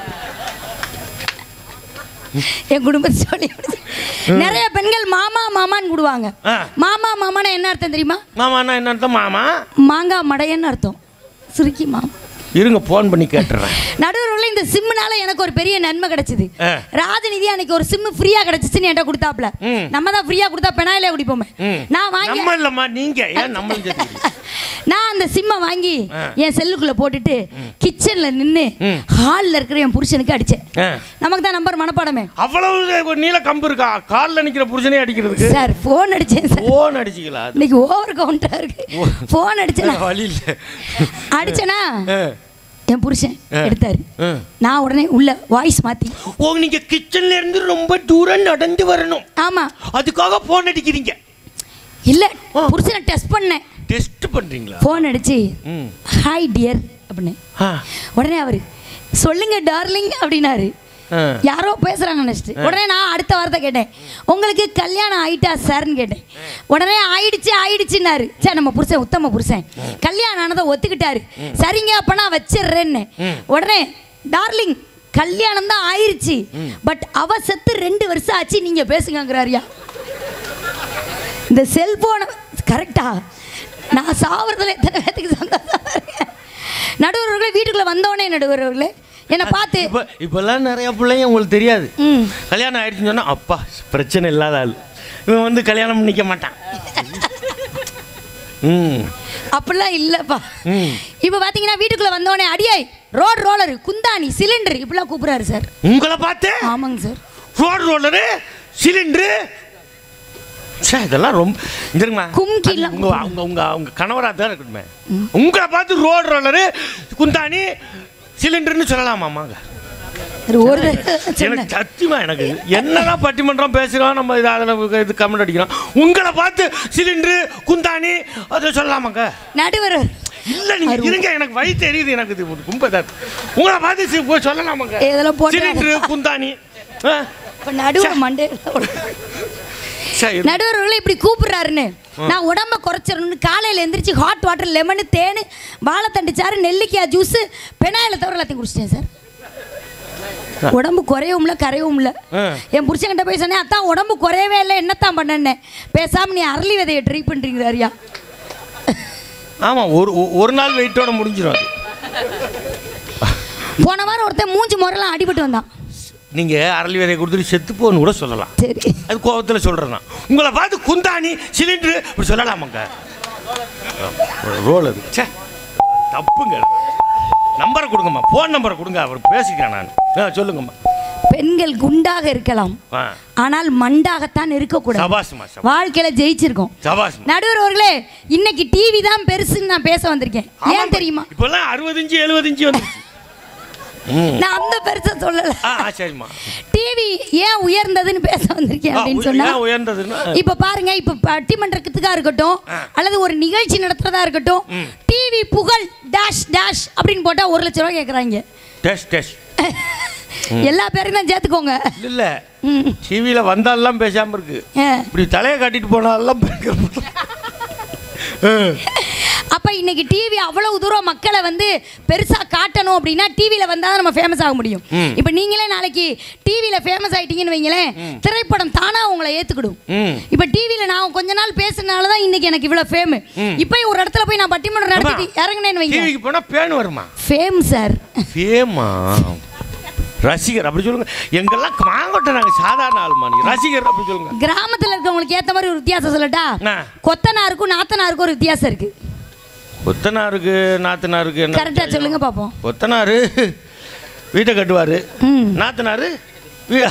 என் குடும்பத்தை சொல்லி முடிச்சு. நிறைய பெண்கள் மாமா மாமான்னு கூடுவாங்க ஆ. மாமா மாமான்னா என்ன அர்த்தம் தெரியுமா மாமான்னா என்ன அர்த்தம் மாமா மாங்காய் மடையன்னு அர்த்தம் சுருக்கி மாமா இருங்க ஃபோன் பண்ணி கேட்டுறேன் நடுவரில் இந்த சிம்முனால எனக்கு ஒரு பெரிய நன்மை கிடைச்சது ஆ. ராஜநிதி அன்னைக்கு ஒரு சிம்மு ஃப்ரீயா கிடைச்சிச்சுன்னு என்கிட்ட கொடுத்தாப்ல ம். நம்ம தான் ஃப்ரீயா கொடுத்தா பெனாயிலே குடிப்போமே ம். நான் வாங்கி நம்ம இல்லம்மா நீங்க ஏன் நம்ம சேர்த்துக்கிறீங்க? நான் அந்த சிம்மை வாங்கி ஆ. என் செல்லுக்குள்ள போட்டுட்டு கிச்சன்ல நின்னு ம். ஹால்ல இருக்கிற என் புருஷனுக்கு அடிச்சேன் ஆ. நமக்கு தான் நம்பர் மனப்பாடமே அவ்வளவு ஒரு நீல கம்பு இருக்கா காலில் நிக்கிற புருஷனே அடிக்கிறதுக்கு சார் ஃபோன் அடிச்சேன் சார் ஃபோன் அடிச்சிக்கலாம் அது இன்னைக்கு ஓவர் கவுண்டா இருக்கு ஃபோன் அடிச்சேனா வழி இல்லை அடிச்சேனா ஆ. என் புருஷன் ஆ. எடுத்தாரு ஆ. நான் உடனே உள்ள வாய்ஸ் மாத்தி ஓ நீங்க கிச்சன்ல இருந்து ரொம்ப தூரம் நடந்து வரணும் ஆமா அதுக்காக போன் அடிக்கிறீங்க இல்ல ஆ. புருஷனை டெஸ்ட் பண்ணேன் டெஸ்ட் பண்றீங்களா ஃபோன் அடிச்சு ம் ஹாய் டியர் அப்படின்னு ஆ. உடனே அவரு சொல்லுங்க டார்லிங் அப்படின்னாரு ஆ. யாரோ பேசுறாங்க நினைச்சிட்டு உடனே நான் அடுத்த வார்த்தை கேட்டேன் உங்களுக்கு கல்யாணம் ஆயிட்டா சார்னு கேட்டேன் உடனே ஆயிடுச்சு ஆயிடுச்சுன்னாரு சரி நம்ம புருஷன் உத்தம புருஷன் கல்யாணம் ஆனதை ஒத்துக்கிட்டாரு சரிங்க அப்ப நான் வச்சிடுறேன்னு உடனே டார்லிங் கல்யாணம் தான் ஆயிருச்சு பட் அவ செத்து ரெண்டு வருஷம் ஆச்சு நீங்க பேசுங்கங்கிறாரியா இந்த செல்போனை கரெக்டா நான் சாவறதுல எத்தனை பேத்துக்கு சந்தோஷம் இருக்கேன் நடுவர்களே வீட்டுக்குள்ள வந்தோடனே நடுவர்களே என்னை பார்த்து இப்ப இப்பெல்லாம் நிறைய பிள்ளைங்க உங்களுக்கு தெரியாது ம் கல்யாணம் ஆயிடுச்சுன்னு சொன்னா அப்பா பிரச்சனை இல்லாத ஆள் இவன் வந்து கல்யாணம் பண்ணிக்க மாட்டான் ம் அப்படிலாம் இல்லைப்பா ம் இப்போ பார்த்தீங்கன்னா வீட்டுக்குள்ள வந்தோடனே அடியை ரோட் ரோலர் குந்தாணி சிலிண்டர் இப்படிலாம் கூப்பிடுறாரு சார் உங்களை பார்த்து ஆமாங்க சார் ரோடு ரோலரு சிலிண்டரு சே இதெல்லாம் ரொம்ப இருங்கம்மா கும்கிலாம் உங்க உங்க உங்க உங்க கணவராக தான் இருக்கணுமே உங்களை பார்த்து ரோடு ரோலரு குந்தாணி சிலிண்டர்னு சொல்லலாமாமாங்க ஒரு ஒரு தடவை சொன்னேன். எனக்கு சத்தியமா எனக்கு என்னதான் பட்டிமன்றம் பேசுகிறோம் நம்ம இது அதில் இது கமெண்ட் அடிக்கிறோம் உங்களை பார்த்து சிலிண்டரு குந்தாணி அதை சொல்லலாமாங்க நடுவர் இல்ல நீங்க இருங்க எனக்கு வழி தெரியுது எனக்கு இது கும்பதார் உங்களை பார்த்து சி- போய் சொல்லலாமாங்க இதெல்லாம் போட்டு சிலிண்டரு குந்தாணி ஆ? இப்போ நடுவர் மண்டே சரி நடுவர்களை இப்படி கூப்பிடுறாருன்னு நான் உடம்ப குறைச்சிடணும்னு காலையில் எந்திரிச்சு ஹாட் வாட்டர் லெமனு தேன் வாழைத்தண்டு சாறு நெல்லிக்காய் ஜூஸு பெனாயில தவிர எல்லாத்தையும் குடிச்சிட்டேன் சார் உடம்பு குறையவும்ல கரையவும்ல ஆ. என் புருஷன்கிட்ட போய் சொன்னேன் அத்தான் உடம்பு குறையவே இல்லை என்னத்தான் பண்ணேன்னு பேசாம நீ அரளி விதையை ட்ரை பண்ணுறீங்கிறாரியா ஆமா ஒரு ஒ- ஒரு நாள் வெயிட்டோட முடிஞ்சிடும் அது போன வாரம் ஒருத்தன் மூஞ்சி முறையெல்லாம் அடிபட்டு வந்தான் நீங்க அரளி விதையை கொடுத்துட்டு செத்து போன்னு கூட சொல்லலாம் சரி அது கோபத்தில் சொல்கிறேன் நான் உங்களை பார்த்து குந்தாணி சிலிண்டரு இப்படி சொல்லலாமாங்க ரோல் அது ச்சே தப்புங்க நம்பரை கொடுங்கம்மா ஃபோன் நம்பரை கொடுங்க அவர் பேசிக்கிறேன் நான் ஆ சொல்லுங்கம்மா பெண்கள் குண்டாக இருக்கலாம் ஆ ஆனால் மண்டாகத்தான் இருக்கக்கூடாது சபாஸ்மா சபா வாழ்க்கையில ஜெயிச்சிருக்கோம் சபாஸ்மா நடுவர் அவர்களே இன்னைக்கு டிவி தான் பெருசுன்னு நான் பேச வந்திருக்கேன் ஏன் தெரியுமா இப்போல்லாம் அறுபது எழுபது இன்ச்சு வந்துருச்சு ம் நான் அந்த பெருசை சொல்லல ஆ ஆ, சரிம்மா டிவி ஏன் உயர்ந்ததுன்னு பேச வந்திருக்கேன் ஆ, அப்படின்னு உய- சொன்னா ஏன் உயர்ந்ததுன்னா இப்ப பாருங்க இப்ப பட்டிமன்றத்துக்கா இருக்கட்டும் அல்லது ஒரு நிகழ்ச்சி நடத்துறதா இருக்கட்டும் டிவி புகழ் டேஷ் டேஷ் அப்படின்னு போட்டா ஒரு லட்சம் ரூபாய் கேக்குறாங்க டெஸ்ட் டெஸ்ட் எல்லா பேரையும் தான் சேர்த்துக்கோங்க இல்லை ம். டிவியில் வந்தாலெல்லாம் பேசாமல் இருக்கு ஆ. இப்படி தலையை கட்டிட்டு போனாலெல்லாம் அப்ப இன்னைக்கு டிவி அவ்வளவு தூரம் மக்களை வந்து பெருசா காட்டணும் அப்படின்னா டிவில வந்தா தான் நம்ம ஃபேமஸ் ஆக முடியும் ம். இப்ப நீங்களே நாளைக்கு டிவில ஃபேமஸ் ஆயிட்டீங்கன்னு வைங்களேன் திரைப்படம் தானா உங்களை ஏத்துக்கிடும் ம் இப்ப டிவில நான் கொஞ்ச நாள் பேசுனால தான் இன்னைக்கு எனக்கு இவ்வளவு ஃபேம் இப்போ ஒரு இடத்துல போய் நான் பட்டிமன்றம் நடத்திட்டு இறங்குனேன்னு வைங்க டிவிக்கு போனால் பேன் வருமா ஃபேம் சார் ஃபேமா ரசிகர் அப்படி சொல்லுங்க எங்கெல்லாம் மாங்கொட்டை நாங்கள் சாதாரண ஆளுமா நீ ரசிகர் அப்படி சொல்லுங்க கிராமத்துல இருக்கவங்களுக்கு ஏத்த மாதிரி ஒரு வித்தியாசம் சொல்லட்டா ஆ. கொத்தனாருக்கும் நாத்தனாருக்கும் ஒரு வித்தியாசம் இருக்கு கொத்தனாருக்கு நாத்தனாருக்கு என்ன கரெக்டா சொல்லுங்க பாப்போம் கொத்தனாரு வீட்டை கட்டுவார் ம். நாத்தனாரு வீ-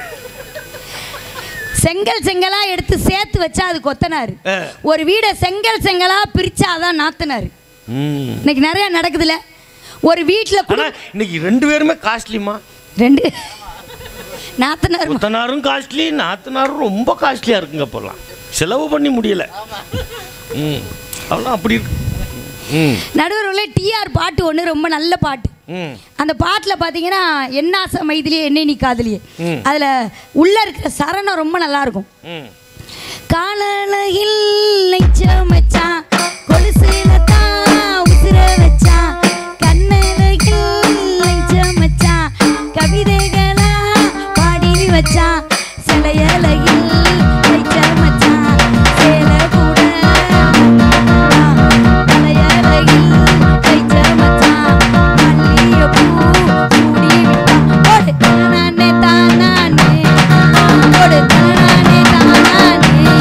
செங்கல் செங்கலா எடுத்து சேர்த்து வச்சா அது கொத்தனாரு ஆ. ஒரு வீடை செங்கல் செங்கலா பிரிச்சாதான் நாத்தனாரு ம் இன்னைக்கு நிறைய நடக்குதுல ஒரு வீட்டுல ஆனா இன்னைக்கு ரெண்டு பேருமே காஸ்ட்லிமா ரெண்டு நாத்தனார் கொத்தனாரும் காஸ்ட்லி நாத்தனாரும் ரொம்ப காஸ்ட்லியாக இருக்குங்க இப்போல்லாம் செலவு பண்ணி முடியல ம் அவ்வளோ அப்படி இருக்கு ம் நடுவர்களே டிஆர் பாட்டு ஒன்று ரொம்ப நல்ல பாட்டு ம் அந்த பாட்டில் பார்த்தீங்கன்னா என்ன மைதிலியே என்னை நீ காதலியே ம். அதில் உள்ள இருக்கிற சரணம் ரொம்ப நல்லா இருக்கும் ம் காலழகில் நெச்சமச்சான் கொலுசுல தான் உசுர வச்சான் கண்ணழகில் நெச்சமச்சான் கவிதைகளா பாடி வச்சான் சிலையழகில் நெச்சமச்சான் சேல கூட தலையழகில் நெச்சமச்சான் மல்லிகைப்பூ சூடி விட்டான் ஓடு தானானே தானானே ஓடு தானானே தானானே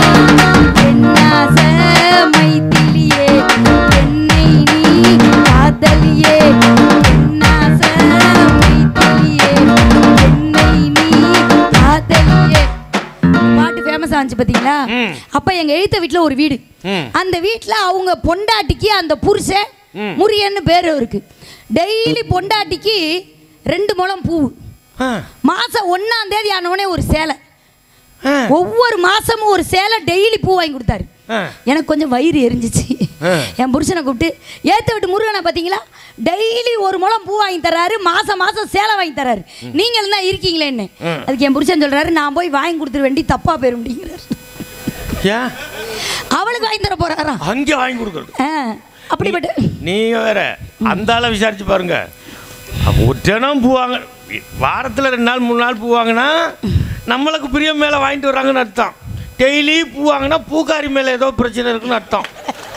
என்னாச மைத்திலியே என்னை நீ காதலியே என்னாச மைத்திலியே என்னை நீ காதலியே பாட்டு ஃபேமஸ் ஆச்சு பாத்தீங்களா ம். அப்ப எங்க எழுத்த வீட்ல ஒரு வீடு ம். அந்த வீட்ல அவங்க பொண்டாட்டிக்கு அந்த புருஷன் ம். முரியன்னு பேரு இருக்கு டெய்லி பொண்டாட்டிக்கு ரெண்டு முழம் பூ ஆ மாசம் ஒன்னாம் தேதி ஆனவனே ஒரு சேலை ஆ ஒவ்வொரு மாசமும் ஒரு சேலை டெய்லி பூ வாங்கி கொடுத்தாரு ஆ எனக்கு கொஞ்சம் வயிறு எரிஞ்சிச்சு ஆ. என் புருஷனை கூப்பிட்டு ஏத்த விட்டு முருகனை பார்த்தீங்களா டெய்லி ஒரு முழம் பூ வாங்கி தர்றாரு மாசம் மாசம் சேலை வாங்கி தர்றாரு நீங்கள் தான் இருக்கீங்களேன்னு ம். அதுக்கு என் புருஷன் சொல்றாரு நான் போய் வாங்கி கொடுத்துரு வேண்டி தப்பா போயிரும் அப்படிங்கிறாரு ஏன் அவளுக்கு வாங்கி தர போறாராம் அங்கே வாங்கி கொடுக்குறது ஆ, அப்படிப்பட்ட நீங்க வேற அந்த ஆளை விசாரிச்சு பாருங்க அப்போ ஒரு தினம் பூ வாங்க வாரத்தில் ரெண்டு நாள் மூணு நாள் பூ வாங்கினா நம்மளுக்கு பிரியம் மேலே வாங்கிட்டு வர்றாங்கன்னு அர்த்தம் டெய்லி பூ வாங்கினா பூக்காரி மேலே ஏதோ பிரச்சனை இருக்குன்னு அர்த்தம்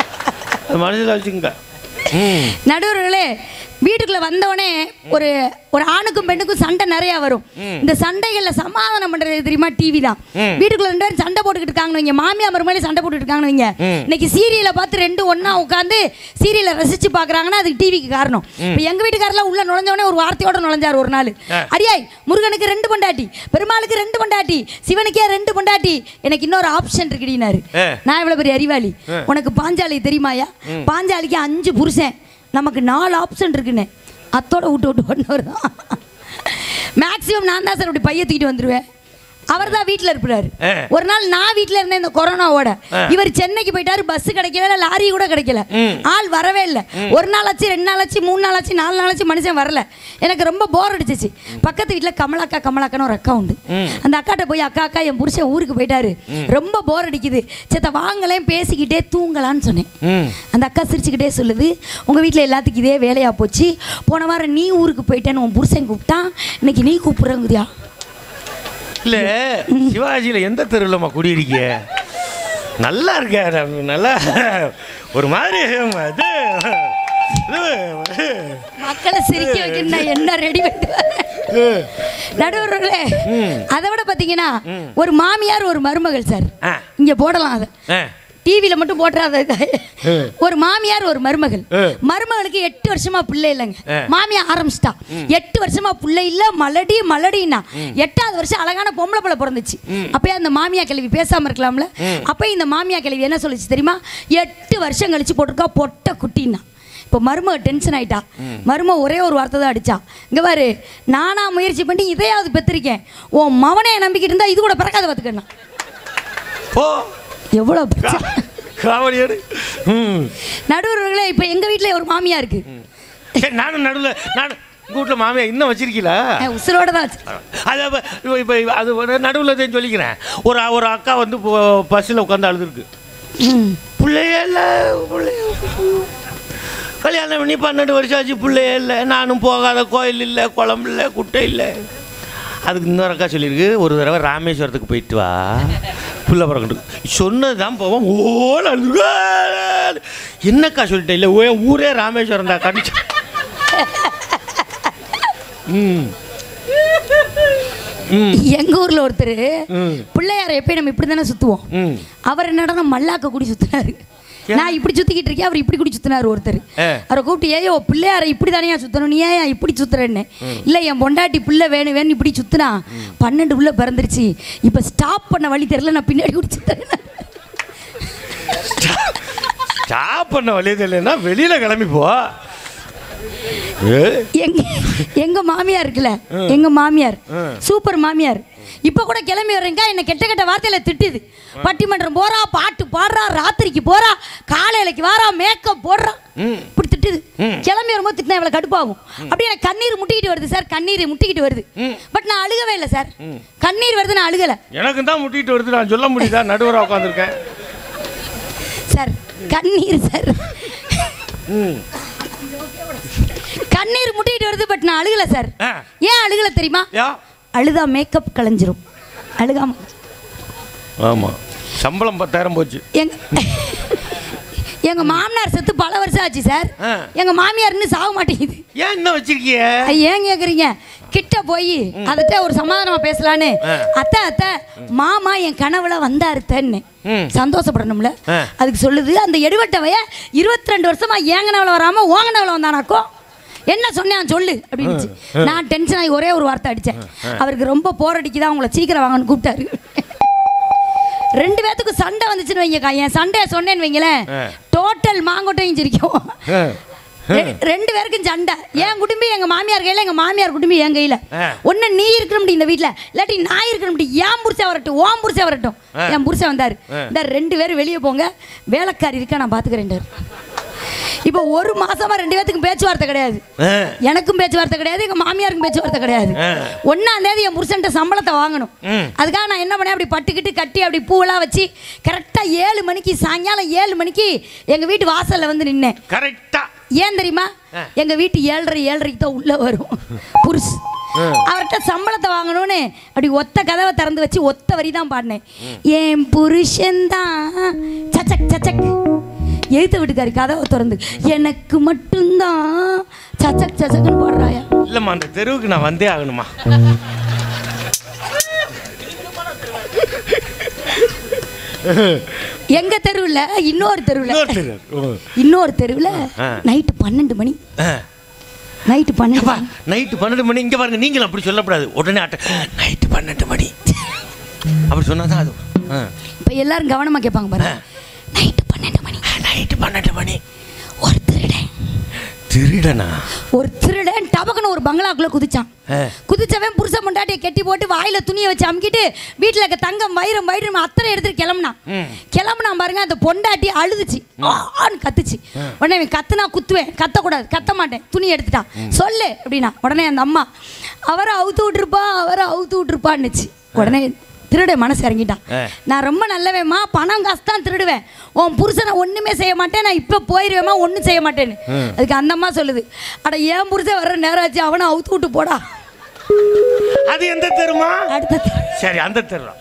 அது மனசில் வச்சுக்கோங்க ம் நடுவர்களே வீட்டுக்குள்ள வந்தவொடனே ஒரு ஒரு ஆணுக்கும் பெண்ணுக்கும் சண்டை நிறைய வரும் இந்த சண்டைகள்ல சமாதானம் பண்றது தெரியுமா டிவி தான் ம். வீட்டுக்குள்ள ரெண்டு பேரும் சண்டை போட்டுக்கிட்டு இருக்காங்கன்னு வைங்க மாமியார் மருமகளே சண்டை போட்டுட்டு இருக்காங்கன்னு வைங்க ம். இன்னைக்கு சீரியலை பார்த்து ரெண்டு ஒண்ணா உட்காந்து சீரியலை ரசிச்சு பாக்குறாங்கன்னா அதுக்கு டிவிக்கு காரணம் இப்போ எங்க வீட்டுக்காரெல்லாம் உள்ள நுழைஞ்சவொடனே ஒரு வார்த்தையோட நுழைஞ்சார் ஒரு நாள் ஆ. அடியாய் முருகனுக்கு ரெண்டு பொண்டாட்டி பெருமாளுக்கு ரெண்டு பொண்டாட்டி சிவனுக்கே ரெண்டு பொண்டாட்டி எனக்கு இன்னொரு ஆப்ஷன் இருக்குடினாரு ஆ. நான் எவ்வளவு பெரிய அறிவாளி ஆ. உனக்கு பாஞ்சாலி தெரியுமாயா பாஞ்சாலிக்கு அஞ்சு புருஷன் நமக்கு நாலு ஆப்ஷன் இருக்குன்னு அத்தோட விட்டு விட்டு ஒன்று வருதான் மேக்ஸிமம் நான் தான் சார் இப்படி பைய தூக்கிட்டு வந்துடுவேன் அவர் தான் வீட்டில் இருப்பாரு ஆ. ஒரு நாள் நான் வீட்டில் இருந்தேன் இந்த கொரோனாவோட ஆ. இவர் சென்னைக்கு போயிட்டாரு பஸ் கிடைக்கல லாரி கூட கிடைக்கல ம். ஆள் வரவே இல்லை ஒரு நாள் ஆச்சு ரெண்டு நாள் ஆச்சு மூணு நாள் ஆச்சு நாலு நாள் ஆச்சு மனுஷன் வரல எனக்கு ரொம்ப போர் அடிச்சிச்சு பக்கத்து வீட்டில் கமலாக்கா கமலாக்கான்னு ஒரு அக்கா உண்டு ம். அந்த அக்காட்ட போய் அக்கா அக்கா என் புருஷன் ஊருக்கு போயிட்டாரு ரொம்ப போர் அடிக்குது சேத்த வாங்கலேன் பேசிக்கிட்டே தூங்கலான்னு சொன்னேன் ம் அந்த அக்கா சிரிச்சுக்கிட்டே சொல்லுது உங்கள் வீட்டில் எல்லாத்துக்கும் இதே வேலையாக போச்சு போன வாரம் நீ ஊருக்கு போயிட்டேன்னு உன் புருஷன் கூப்பிட்டான் இன்னைக்கு நீ கூப்பிட்றங்குதியா இல்லை சிவாஜியில் எந்த தெருவில்மா குடியிருக்கீங்க நல்லா இருக்க நல்லா ஒரு மாதிரி அது இது மக்களை சிரிக்க வைக்கணும் நான் என்ன ரெடி பண்ணிட்டு நடுவர்களே அதை விட பார்த்தீங்கன்னா ஒரு மாமியார் ஒரு மருமகள் சார் ஆ இங்கே போடலாம் அதை ஆ டிவியில் மட்டும் போட்டுறாத ஒரு மாமியார் ஒரு மருமகள் ஆ. மருமகளுக்கு எட்டு வருஷமா பிள்ளை இல்லைங்க ஆ. மாமியார் ஆரம்பிச்சிட்டா எட்டு வருஷமா பிள்ளை இல்ல மலடி மலடின்னா எட்டாவது வருஷம் அழகான பொம்பளை பிள்ளை பிறந்துச்சு அப்பயே அந்த மாமியா கிழவி பேசாம இருக்கலாம்ல அப்பயே இந்த மாமியா கிழவி என்ன சொல்லுச்சு தெரியுமா எட்டு வருஷம் கழிச்சு போட்டிருக்கா பொட்டை குட்டின்னா இப்போ மருமக டென்ஷன் ஆயிட்டா மருமக ஒரே ஒரு வார்த்தை தான் அடிச்சா இங்க பாரு நானா முயற்சி பண்ணி இதையாவது பெற்றிருக்கேன் உன் மவனை நம்பிக்கிட்டு இருந்தா இது கூட பிறக்காத பார்த்துக்கணும் போ எவ்வளோ பிரச்சனை காவலியாடு ம் நடுவர்களே இப்போ எங்க வீட்ல ஒரு மாமியா இருக்கு சரி நானும் நடுவில் நான் உங்கள் வீட்டில் மாமியா இன்னும் வச்சிருக்கீங்களா அஹ் உசுரோட தான் வச்சு அது இப்போ இப்போ அது நடுவில் தான் சொல்லிக்கிறேன் ஒரு ஒரு அக்கா வந்து பஸ்ஸில் உட்காந்து அழுதுருக்கு ம். பிள்ளையே இல்லை பிள்ளைய கல்யாணம் பண்ணி பன்னெண்டு வருஷம் ஆச்சு பிள்ளையே இல்லை நானும் போகாத கோயில் இல்லை குளம் இல்லை குட்டை இல்லை அதுக்கு இன்னொரு அக்கா சொல்லியிருக்கு ஒரு தடவை ராமேஸ்வரத்துக்கு போயிட்டு வா புள்ள பிறக்கட்டு சொன்னது தான் போவோம் ஓல என்னக்கா சொல்லிட்டேன் இல்லை ஓ ஊரே ராமேஸ்வரம் தான் கடிச்சு ம் ம் எங்க ஊர்ல ஒருத்தர் ம். பிள்ளையார எப்பயும் நம்ம இப்படி தானே சுத்துவோம் ம் அவர் என்னடா மல்லாக்க குடி சுத்தினாரு நான் இப்படி சுத்திக்கிட்டு இருக்கேன் அவர் இப்படி குடி சுத்தினாரு ஒருத்தர் ஆ. அவரை கூப்பிட்டு ஏயோ பிள்ளையார இப்படி தானே சுத்தணும் நீ ஏன் இப்படி சுத்துறேன்னு இல்ல என் பொண்டாட்டி பிள்ளை வேணும் வேணும் இப்படி சுத்துனா பன்னெண்டு பிள்ளை பிறந்துருச்சு இப்ப ஸ்டாப் பண்ண வழி தெரியல நான் பின்னாடி குடி சுத்துறேன் ஸ்டாப் பண்ண வழி தெரியலன்னா வெளியில் கிளம்பி போ ஏ எங்க எங்க மாமியார் இருக்குல்ல எங்க மாமியார் சூப்பர் மாமியார் இப்ப கூட கிளம்பி வர்றீங்க என்ன கெட்ட கெட்ட வார்த்தையில திட்டுது பட்டிமன்றம் போறா பாட்டு பாடுறா ராத்திரிக்கு போறா காலையிலக்கு வாரா மேக்கப் போடுறா இப்படி திட்டுது கிளம்பி வரும்போது திட்டினா இவ்வளவு கடுப்பாகும் அப்படியே எனக்கு கண்ணீர் முட்டிக்கிட்டு வருது சார் கண்ணீர் முட்டிக்கிட்டு வருது பட் நான் அழுகவே இல்லை சார் கண்ணீர் வருது நான் அழுகல எனக்கு தான் முட்டிட்டு வருது நான் சொல்ல முடியுதா நடுவராக உட்காந்துருக்கேன் சார் கண்ணீர் சார் ம் கண்ணீர் முட்டிக்கிட்டு வருது பட் நான் அழுகல சார் ஆ. ஏன் அழுகல தெரியுமா யா அழுதா மேக்கப் கலைஞ்சிரும் அழுகாம ஆமாம் சம்பளம் பத்தாயிரம் போச்சு எங்க எங்க மாமனார் செத்து பல வருஷம் ஆச்சு சார் ஆ. எங்க மாமியார் இன்னும் சாக மாட்டேங்குது ஏன் இன்னும் வச்சிருக்கிய ஐ, ஏன் கேக்குறீங்க கிட்ட போய் அதட்ட ஒரு சமாதானமா பேசலான்னு ஆ. அத்தை அத்தை மாமா என் கனவுல வந்தாரு தன்னு ம். சந்தோஷப்படணும்ல ஆ. அதுக்கு சொல்லுது அந்த எடுவட்டவைய இருபத்தி ரெண்டு வருஷமா ஏங்கனவள வராம ஓங்கனவள வந்தானாக்கோ என்ன சொன்னேன் சொல்லு அப்படின்னு நான் டென்ஷன் ஆகி ஒரே ஒரு வார்த்தை அடிச்சேன் அவருக்கு ரொம்ப போர் அடிக்குதா உங்களை சீக்கிரம் வாங்கன்னு கூப்பிட்டாரு ரெண்டு பேத்துக்கும் சண்டை வந்துச்சுன்னு வைங்கக்கா என் சண்டையை சொன்னேன்னு வைங்களேன் ஆ. டோட்டல் மாங்கொட்டையும் சிரிக்கும் ஆ. ரெ- ரெண்டு பேருக்கும் சண்டை என் குடும்பம் எங்க மாமியார் கையில எங்க மாமியார் குடும்பம் என் கையில ஆ. ஒண்ணு நீ இருக்கணும் இந்த வீட்ல இல்லாட்டி நான் இருக்கணும் என் புருஷன் வரட்டும் ஓம் புருஷன் வரட்டும் ஆ. என் புருஷன் வந்தாரு ஆ. இந்த ரெண்டு பேரும் வெளியே போங்க வேலைக்காரி இருக்கா நான் பாத்துக்கிறேன் இப்போ ஒரு மாசமா ரெண்டு பேத்துக்கும் பேச்சுவார்த்தை கிடையாது ஆ. எனக்கும் பேச்சுவார்த்தை கிடையாது எங்க மாமியாருக்கும் பேச்சுவார்த்தை கிடையாது ஆ. ஒன்னாம் தேதி என் புருஷன்ட்ட சம்பளத்தை வாங்கணும் ம். அதுக்காக நான் என்ன பண்ணேன் அப்படி பட்டுக்கிட்டு கட்டி அப்படி பூவெல்லாம் வச்சு கரெக்டா ஏழு மணிக்கு சாயங்காலம் ஏழு மணிக்கு எங்க வீட்டு வாசல்ல வந்து நின்னேன் கரெக்டா ஏன் தெரியுமா ஆ. எங்க வீட்டு ஏழரை ஏழரைக்கு தான் உள்ள வரும் புருஷ் அவர்கிட்ட சம்பளத்தை வாங்கணும்னு அப்படி ஒத்த கதவை திறந்து வச்சு ஒத்த வரி தான் பாடினேன் என் புருஷன்தான் சச்சக் சச்சக் எழுத்த வீட்டுக்காரி கதவை திறந்து எனக்கு மட்டும்தான் சச்சக் சச்சக்குன்னு போடுறாயா இல்லைம்மா அந்த தெருவுக்கு நான் வந்தே ஆகணுமா எங்க தெருவில் இன்னொரு தெருவில் இன்னொரு தெரு ஓ. இன்னொரு தெருவில் ஆ. நைட்டு பன்னெண்டு மணி ஆ. நைட்டு பன்னெண்டு அப்பா மணி. நைட்டு பன்னெண்டு மணி இங்கே பாருங்க நீங்களும் அப்படி சொல்லக்கூடாது உடனே ஆட்ட நைட்டு பன்னெண்டு மணி அப்படி சொன்னா தான் அது ஆ. இப்ப எல்லாரும் கவனமா கேட்பாங்க பாருங்க நைட்டு பன்னெண்டு மணி நைட்டு பன்னெண்டு மணி ஒரு திருடன் திருடனா ஒரு திருடன் டபக்குன்னு ஒரு பங்களாக்குள்ள குதிச்சான் ஆ. குதிச்சவன் புருஷன் முண்டாட்டியை கெட்டி போட்டு வாயில துணியை வச்சு அமுக்கிட்டு வீட்டுல இருக்க தங்கம் வைரம் வைரம் அத்தனை எடுத்துட்டு கிளம்புனான் ம். கிளம்புனான் பாருங்க அந்த பொண்டாட்டி அழுதுச்சு ஆன்னு கத்துச்சு உடனே இவன் கத்துனா குத்துவேன் கத்தக்கூடாது கத்த மாட்டேன் துணி எடுத்துட்டான் சொல்லு அப்படின்னா உடனே அந்த அம்மா அவரை அவுத்து விட்டுருப்பா அவரை அவுத்து விட்டுருப்பான்னுச்சு உடனே திருட மனசு இறங்கிட்டான் ஆ. நான் ரொம்ப நல்லவேம்மா பணம் காசு தான் திருடுவேன் உன் புருஷனை ஒண்ணுமே செய்ய மாட்டேன் நான் இப்போ போயிடுவேம்மா ஒன்றும் செய்ய மாட்டேன்னு அதுக்கு அந்த அம்மா சொல்லுது அட ஏன் புருஷன் வர்ற நேரம் ஆச்சு அவனை அவுத்து விட்டு போடா அது எந்த தெருமா அடுத்த தெரு. சரி அந்த தெரு தான்.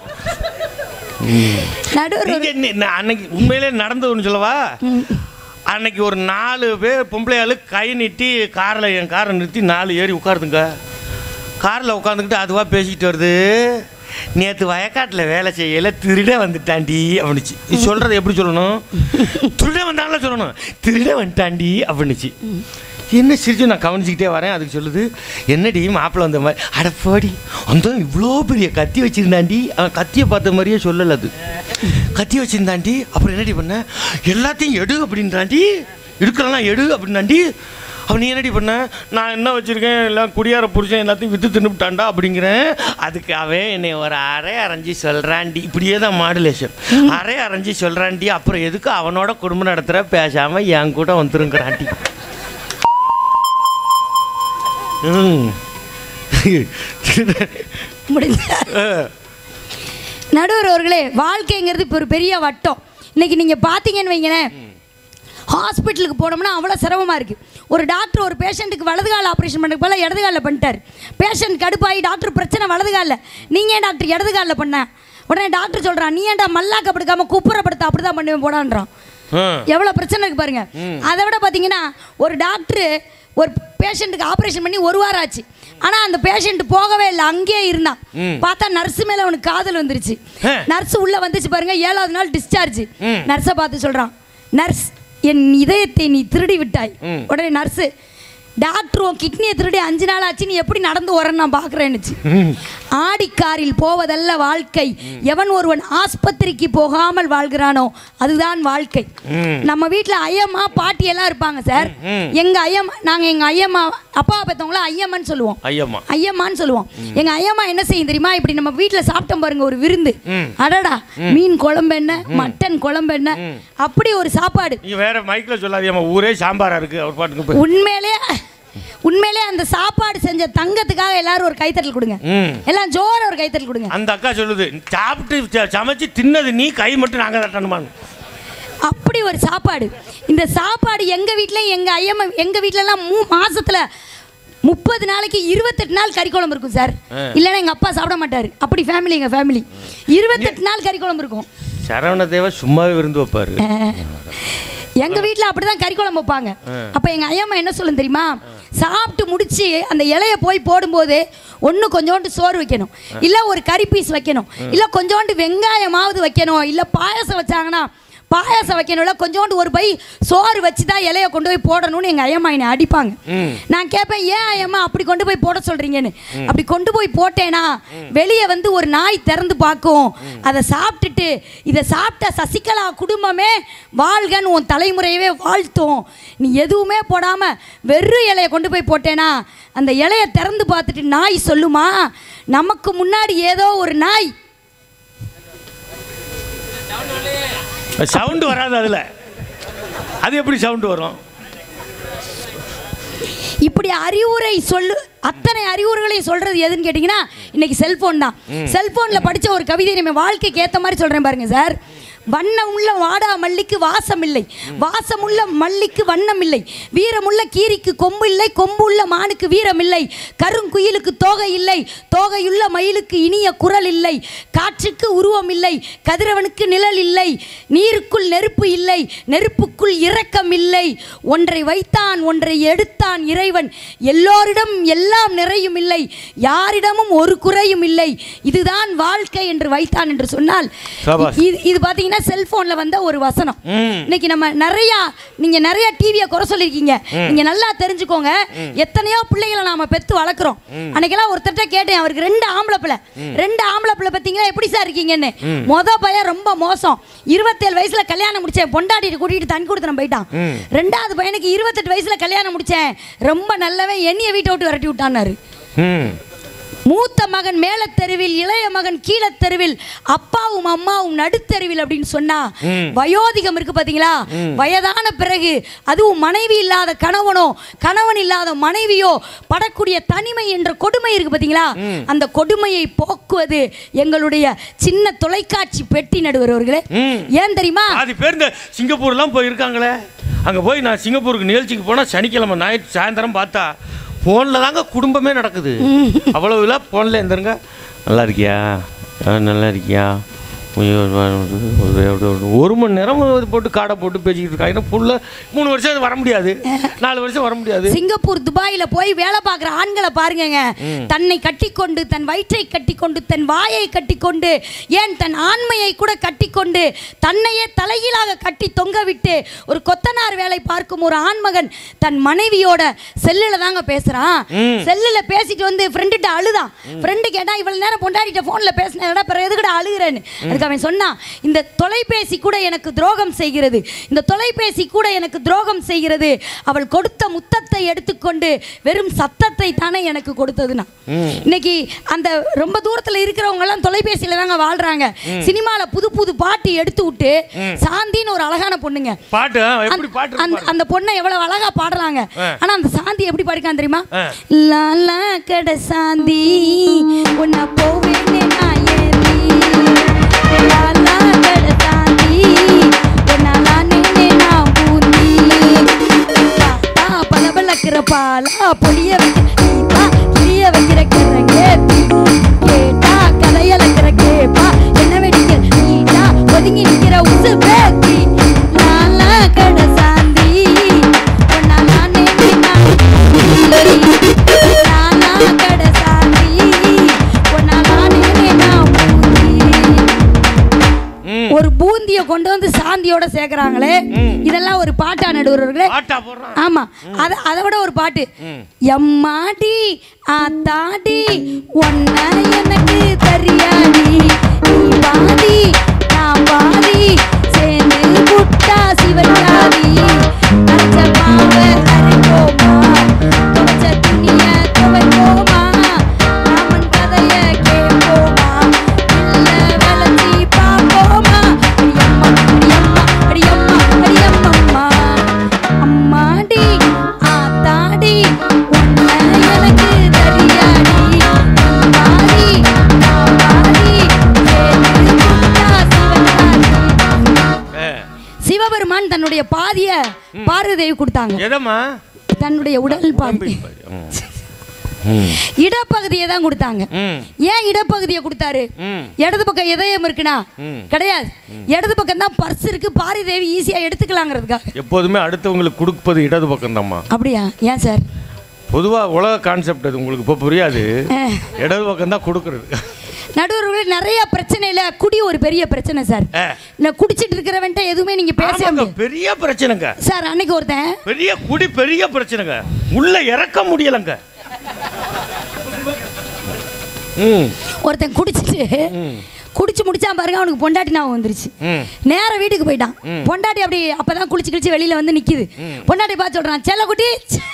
நடுவர் நீங்க ஒரு- நி- நான் அன்னைக்கு உண்மையிலே நடந்ததுன்னு சொல்லவா அன்னைக்கு ஒரு நாலு பேர் பொம்பளை ஆளு கை நீட்டி காரில் என் காரை நிறுத்தி நாலு ஏறி உட்காருதுங்க காரில் உட்காந்துக்கிட்டு அதுவாக பேசிக்கிட்டு வருது நேற்று வயக்காட்டில் வேலை செய்யல திருட வந்துட்டாண்டி அப்படின்னுச்சு இது சொல்கிறத எப்படி சொல்லணும் திருட வந்தாங்களா சொல்லணும் திருட வந்துட்டாண்டி அப்படின்னுச்சு என்ன சிரிச்சு நான் கவனிச்சுக்கிட்டே வரேன் அதுக்கு சொல்லுது என்னடி மாப்பிள்ளை வந்த மாதிரி அட போடி அந்த இவ்வளோ பெரிய கத்தி வச்சிருந்தாண்டி அவன் கத்தியை பார்த்த மாதிரியே சொல்லலை அது கத்தி வச்சிருந்தாண்டி அப்புறம் என்னடி பண்ண எல்லாத்தையும் எடு அப்படின்றாண்டி எடுக்கலாம் எடு அப்படின்னாண்டி அவன் நீ என்னடி பண்ண நான் என்ன வச்சிருக்கேன் எல்லாம் குடியார புருஷன் எல்லாத்தையும் வித்து தின்னுட்டான்டா அப்படிங்கிறேன் அதுக்கு அவன் என்னை ஒரு அரை அரைஞ்சி சொல்கிறான்டி இப்படியே தான் மாடுலேஷன் அரை அரைஞ்சி சொல்கிறான்டி அப்புறம் எதுக்கு அவனோட குடும்பம் நடத்துகிற பேசாமல் என் கூட வந்துருங்கிறான்டி ம் முடிஞ்ச அஹ். நடுவர் அவர்களே வாழ்க்கைங்கிறது இப்போ ஒரு பெரிய வட்டம் இன்னைக்கு நீங்கள் பார்த்தீங்கன்னு வைங்களேன் ஹாஸ்பிட்டலுக்கு போனோம்னா அவ்வளோ சிரமமாக இருக்குது ஒரு டாக்டர் ஒரு பேஷண்ட்டுக்கு வலது கால ஆப்ரேஷன் பண்ணுறதுக்கு போல இடது காலில் பண்ணிட்டார் பேஷண்ட் கடுப்பாகி டாக்டர் பிரச்சனை வலது காலில் நீங்கள் ஏன் டாக்டர் இடது காலில் பண்ண உடனே டாக்டர் சொல்கிறான் நீ ஏன்டா மல்லாக்க படுக்காமல் குப்புறப்படுத்த அப்படி தான் பண்ணுவேன் போடான்றான் அஹ். எவ்வளோ பிரச்சனை இருக்கு பாருங்க அதை விட பார்த்தீங்கன்னா ஒரு டாக்டர் ஒரு பேஷண்ட்டுக்கு ஆப்ரேஷன் பண்ணி ஒரு வாரம் ஆச்சு ஆனால் அந்த பேஷண்ட் போகவே இல்லை அங்கேயே இருந்தான் ம். பார்த்தா நர்ஸ் மேலே அவனுக்கு காதல் வந்துருச்சு ஆ. நர்ஸ் உள்ள வந்துச்சு பாருங்க ஏழாவது நாள் டிஸ்சார்ஜ் ம். நர்ஸை பார்த்து சொல்றான் நர்ஸ் என் இதயத்தை நீ திருடி விட்டாய் ம். உடனே நர்ஸு டாக்டர் உன் கிட்னியை திருடி அஞ்சு நாள் ஆச்சு நீ எப்படி நடந்து வரேன்னு நான் பார்க்குறேன்னுச்சு ம். ஆடிக்காரில் போவதல்ல வாழ்க்கை எவன் ஒருவன் ஆஸ்பத்திரிக்கு போகாமல் வாழ்கிறானோ அதுதான் வாழ்க்கை ம். நம்ம வீட்டில் ஐயம்மா பாட்டி எல்லாம் இருப்பாங்க சார் ம். எங்க ஐயம்மா நாங்கள் எங்க ஐயம்மா அப்பாவை பெற்றவங்கள ஐயம்மன் சொல்லுவோம் ஐயம்மா ஐயம்மான்னு சொல்லுவோம் எங்க ஐயம்மா என்ன செய்யும் தெரியுமா இப்படி நம்ம வீட்ல சாப்பிட்டோம் பாருங்க ஒரு விருந்து ம். அடடா மீன் குழம்பு என்ன மட்டன் குழம்பு என்ன அப்படி ஒரு சாப்பாடு நீங்க வேற மைக்ல சொல்லாதீங்கம்மா ஊரே சாம்பாரா இருக்கு அவர் பாட்டுக்கு போய் உண்மையிலே உண்மையிலே அந்த சாப்பாடு செஞ்ச தங்கத்துக்காக எல்லாரும் ஒரு கைத்தட்டல் கொடுங்க ம் எல்லாம் ஜோர ஒரு கைத்தட்டல் கொடுங்க அந்த அக்கா சொல்லுது சாப்பிட்டு ச- சமைச்சு தின்னது நீ கை மட்டும் நாங்க தட்டணுமான்னு அப்படி ஒரு சாப்பாடு இந்த சாப்பாடு எங்க வீட்ல எங்க ஐயம்மா எங்க வீட்லலாம் மூ மாசத்துல முப்பது நாளைக்கு இருபத்தெட்டு நாள் கறி குழம்பு இருக்கும் சார் இல்லைன்னா எங்க அப்பா சாப்பிட மாட்டாரு அப்படி ஃபேமிலி எங்க ஃபேமிலி இருபத்தெட்டு நாள் கறி குழம்பு இருக்கும் சரவண தேவா சும்மாவே விருந்து வைப்பாரு எங்க வீட்ல அப்படிதான் கறி குழம்பு வைப்பாங்க அப்ப எங்க ஐயம்மா என்ன சொல்லும் தெரியுமா சாப்பிட்டு முடிச்சு அந்த இலைய போய் போடும்போது ஒன்று கொஞ்சோண்டு சோறு வைக்கணும் இல்ல ஒரு கறி பீஸ் வைக்கணும் இல்ல கொஞ்சோண்டு வெங்காயமாவது வைக்கணும் இல்ல பாயாசம் வச்சாங்கன்னா பாயாசம் வைக்கணும்ல கொஞ்சோண்டு ஒரு பை சோறு வச்சு தான் இலைய கொண்டு போய் போடணும்னு எங்க ஐயம்மா என்னை அடிப்பாங்க ம் நான் கேட்பேன் ஏன் ஐயம்மா அப்படி கொண்டு போய் போட சொல்றீங்கன்னு அப்படி கொண்டு போய் போட்டேனா வெளியே வந்து ஒரு நாய் திறந்து பார்க்கும் அதை சாப்பிட்டுட்டு இதை சாப்பிட்ட சசிகலா குடும்பமே வாழ்கன்னு உன் தலைமுறையவே வாழ்த்தும் நீ எதுவுமே போடாம வெறும் இலைய கொண்டு போய் போட்டேனா அந்த இலைய திறந்து பார்த்துட்டு நாய் சொல்லுமா நமக்கு முன்னாடி ஏதோ ஒரு நாய் சவுண்டு வராது அதுல அது எப்படி சவுண்டு வரும் இப்படி அறிவுரை சொல்லு அத்தனை அறிவுரைகளையும் சொல்றது எதுன்னு கேட்டிங்கன்னா இன்னைக்கு செல்போன் தான் செல்போன்ல படிச்ச ஒரு கவிதை நம்ம வாழ்க்கைக்கு ஏத்த மாதிரி சொல்றேன் பாருங்க சார் வண்ணம் உள்ள வாடா மல்லிக்கு வாசம் இல்லை வாசமுள்ள மல்லிக்கு வண்ணம் இல்லை வீரமுள்ள கீரிக்கு கொம்பு இல்லை கொம்பு உள்ள மானுக்கு வீரம் இல்லை கருங்குயிலுக்கு தோகை இல்லை தோகையுள்ள மயிலுக்கு இனிய குரல் இல்லை காற்றுக்கு உருவம் இல்லை கதிரவனுக்கு நிழல் இல்லை நீருக்குள் நெருப்பு இல்லை நெருப்புக்குள் இரக்கம் இல்லை ஒன்றை வைத்தான் ஒன்றை எடுத்தான் இறைவன் எல்லோரிடம் எல்லாம் நிறையும் இல்லை யாரிடமும் ஒரு குறையும் இல்லை இதுதான் வாழ்க்கை என்று வைத்தான் என்று சொன்னால் சபாஷ். இது இது பார்த்தீங்கன்னா செல்போன்ல வந்த ஒரு வசனம் ம் இன்னைக்கு நம்ம நிறைய நீங்க நிறைய டிவியை குறை சொல்லிருக்கீங்க நீங்க நல்லா தெரிஞ்சுக்கோங்க எத்தனையோ பிள்ளைகளை நாம பெத்து வளர்க்குறோம் அன்னைக்கெல்லாம் ஒருத்தர்ட்ட கேட்டேன் அவருக்கு ரெண்டு ஆம்பளை பிள்ளை ரெண்டு ஆம்பளை பிள்ளை பார்த்தீங்களா எப்படி சார் இருக்கீங்கன்னு மொத பையன் ரொம்ப மோசம் இருபத்தேழு வயசுல கல்யாணம் முடிச்சேன் பொண்டாட்டிட்டு கூட்டிட்டு தண்ணி கொடுத்து போயிட்டான் ரெண்டாவது பையனுக்கு இருபத்தெட்டு வயசுல கல்யாணம் முடிச்சேன் ரொம்ப நல்லவன் என்னைய வீட்டை விட்டு விரட்டி விட்டான்னாரு ம் மூத்த மகன் மேலத்தெருவில் இளைய மகன் கீழத்தெருவில் அப்பாவும் அம்மாவும் நடுத்தெருவில் அப்படின்னு சொன்னா வயோதிகம் இருக்கு பாத்தீங்களா வயதான பிறகு அதுவும் மனைவி இல்லாத கணவனோ கணவன் இல்லாத மனைவியோ படக்கூடிய தனிமை என்ற கொடுமை இருக்கு பாத்தீங்களா அந்த கொடுமையை போக்குவது எங்களுடைய சின்ன தொலைக்காட்சி பெட்டி நடுவர் அவர்களே ம். ஏன் தெரியுமா பாதி பேர் இந்த சிங்கப்பூர்லாம் போயிருக்காங்களே அங்கே போய் நான் சிங்கப்பூருக்கு நிகழ்ச்சிக்கு போனால் சனிக்கிழமை ஞாயிற்று சாயந்தரம் பார்த்தா ஃபோனில் தாங்க குடும்பமே நடக்குது அவ்வளவு இல்லை ஃபோனில் எந்திருங்க நல்லா இருக்கியா ஆ, நல்லா இருக்கியா ஐயோ, ஒரு- ஒரு மணி நேரம் இது போட்டு காடை போட்டு பேசிக்கிட்டு இருக்காங்க ஏன்னா புள்ள மூணு வருஷம் அது வர முடியாது நாலு வருஷம் வர முடியாது சிங்கப்பூர் துபாயில போய் வேலை பார்க்குற ஆண்களை பாருங்கங்க தன்னை கட்டிக்கொண்டு தன் வயிற்றை கட்டிக்கொண்டு தன் வாயை கட்டிக்கொண்டு ஏன் தன் ஆண்மையை கூட கட்டிக்கொண்டு தன்னையே தலைகீழாக கட்டி தொங்க விட்டு ஒரு கொத்தனார் வேலை பார்க்கும் ஒரு ஆண்மகன் தன் மனைவியோட செல்லுல தாங்க பேசுறான் செல்லுல பேசிட்டு வந்து ஃப்ரெண்டுகிட்ட அழுதான் ஃப்ரெண்டு கேட்டா இவ்வளவு நேரம் பொண்டாடிட்ட ஃபோன்ல பேசினடா பிறகு எதுக்குடா அழுகுறேன்னு அதுக்கு அவன் சொன்னான் இந்த தொலைபேசி கூட எனக்கு துரோகம் செய்கிறது இந்த தொலைபேசி கூட எனக்கு துரோகம் செய்கிறது அவள் கொடுத்த முத்தத்தை எடுத்துக்கொண்டு வெறும் சத்தத்தை தானே எனக்கு கொடுத்ததுன்னா இன்னைக்கு அந்த ரொம்ப தூரத்துல இருக்கிறவங்க எல்லாம் தொலைபேசியில தாங்க வாழ்றாங்க சினிமால புது புது பாட்டு எடுத்து விட்டு சாந்தின்னு ஒரு அழகான பொண்ணுங்க பாட்டு ஆ, எப்படி பாட்டு அந்த- இருக்கு பாருங்க. அந்த பொண்ணை எவ்வளவு அழகா பாடுறாங்க ஆ. ஆனா அந்த சாந்தி எப்படி பாடிக்கான் தெரியுமா ஆ. லாலா கட சாந்தி உன்னை போவேனே நான் ஏந்தி லாலா கட சாந்தி உன்னாலானே நான் பூந்தி பாத்தா பளபளக்கிற பாலா பொடிய வைக்கிறா கிளிய வைக்கிற கிறங்கேத்தி கேட்டா கதையலக்கிற கேப்பா என்ன வெடிக்கிற நீட்டா ஒதுங்கி நிக்கிற உசு பேத்தி லாலா கட சாந்தி உன்னாலானே நான் பூந்தி லாலா கட சாந்தி உன்னாலானே நான் பூந்தி ம் ஒரு பூந்திய கொண்டு வந்து சாந்தியோட சேர்க்கறாங்களே இதெல்லாம் ஒரு பாட்டா நடுவர்களே பாட்டா போடுறான் ஆமா அத அதை விட ஒரு பாட்டு ம். எம்மாடி ஆத்தாடி ஒன்ன எனக்கு தெரியாடி நீ பாதி நான் பாதி சேர்ந்து புட்டா சிவச்சாதி அரைச்ச மாவ அரைப்போமா துவைச்ச தன்னுடைய பாதிய பார்வதேவி கொடுத்தாங்க எதம்மா தன்னுடைய உடல் பாதி ம். ம். இடப்பகுதியை தான் கொடுத்தாங்க ம். ஏன் இடப்பகுதியை கொடுத்தாரு ம். இடது பக்கம் இதயம் இருக்குனா ம். கிடையாது இடது பக்கம் தான் பர்ஸ் இருக்கு பாரி தேவி ஈஸியா எடுத்துக்கலாங்கிறதுக்காக எப்போதுமே அடுத்தவங்களுக்கு கொடுப்பது இடது பக்கம் அப்படியா ஏன் சார் பொதுவாக உலக கான்செப்ட் அது உங்களுக்கு இப்போ புரியாது அஹ், இடது பக்கம் தான் கொடுக்கறது நடுவர்களே நிறைய பிரச்சனையில குடி ஒரு பெரிய பிரச்சனை சார் ஆ. இந்த குடிச்சிட்டு இருக்கிறவன்ட்ட எதுவுமே நீங்க பேச ஆமாங்க, முடியாது பெரிய பிரச்சனைங்க சார் அன்னைக்கு ஒருத்தன் பெரிய குடி பெரிய பிரச்சனைங்க உள்ள இறக்க முடியலங்க ம் ஒருத்தன் குடிச்சிட்டு குடிச்சு முடிச்சான் பாருங்க அவனுக்கு பொண்டாட்டி ஞாபகம் வந்துருச்சு ம் நேரா வீட்டுக்கு போயிட்டான் பொண்டாட்டி அப்படி அப்பதான் குளிச்சு குளிச்சு வெளியில வந்து நிக்குது பொண்டாட்டி பார்த்து சொல்றான் செல்ல குட்டி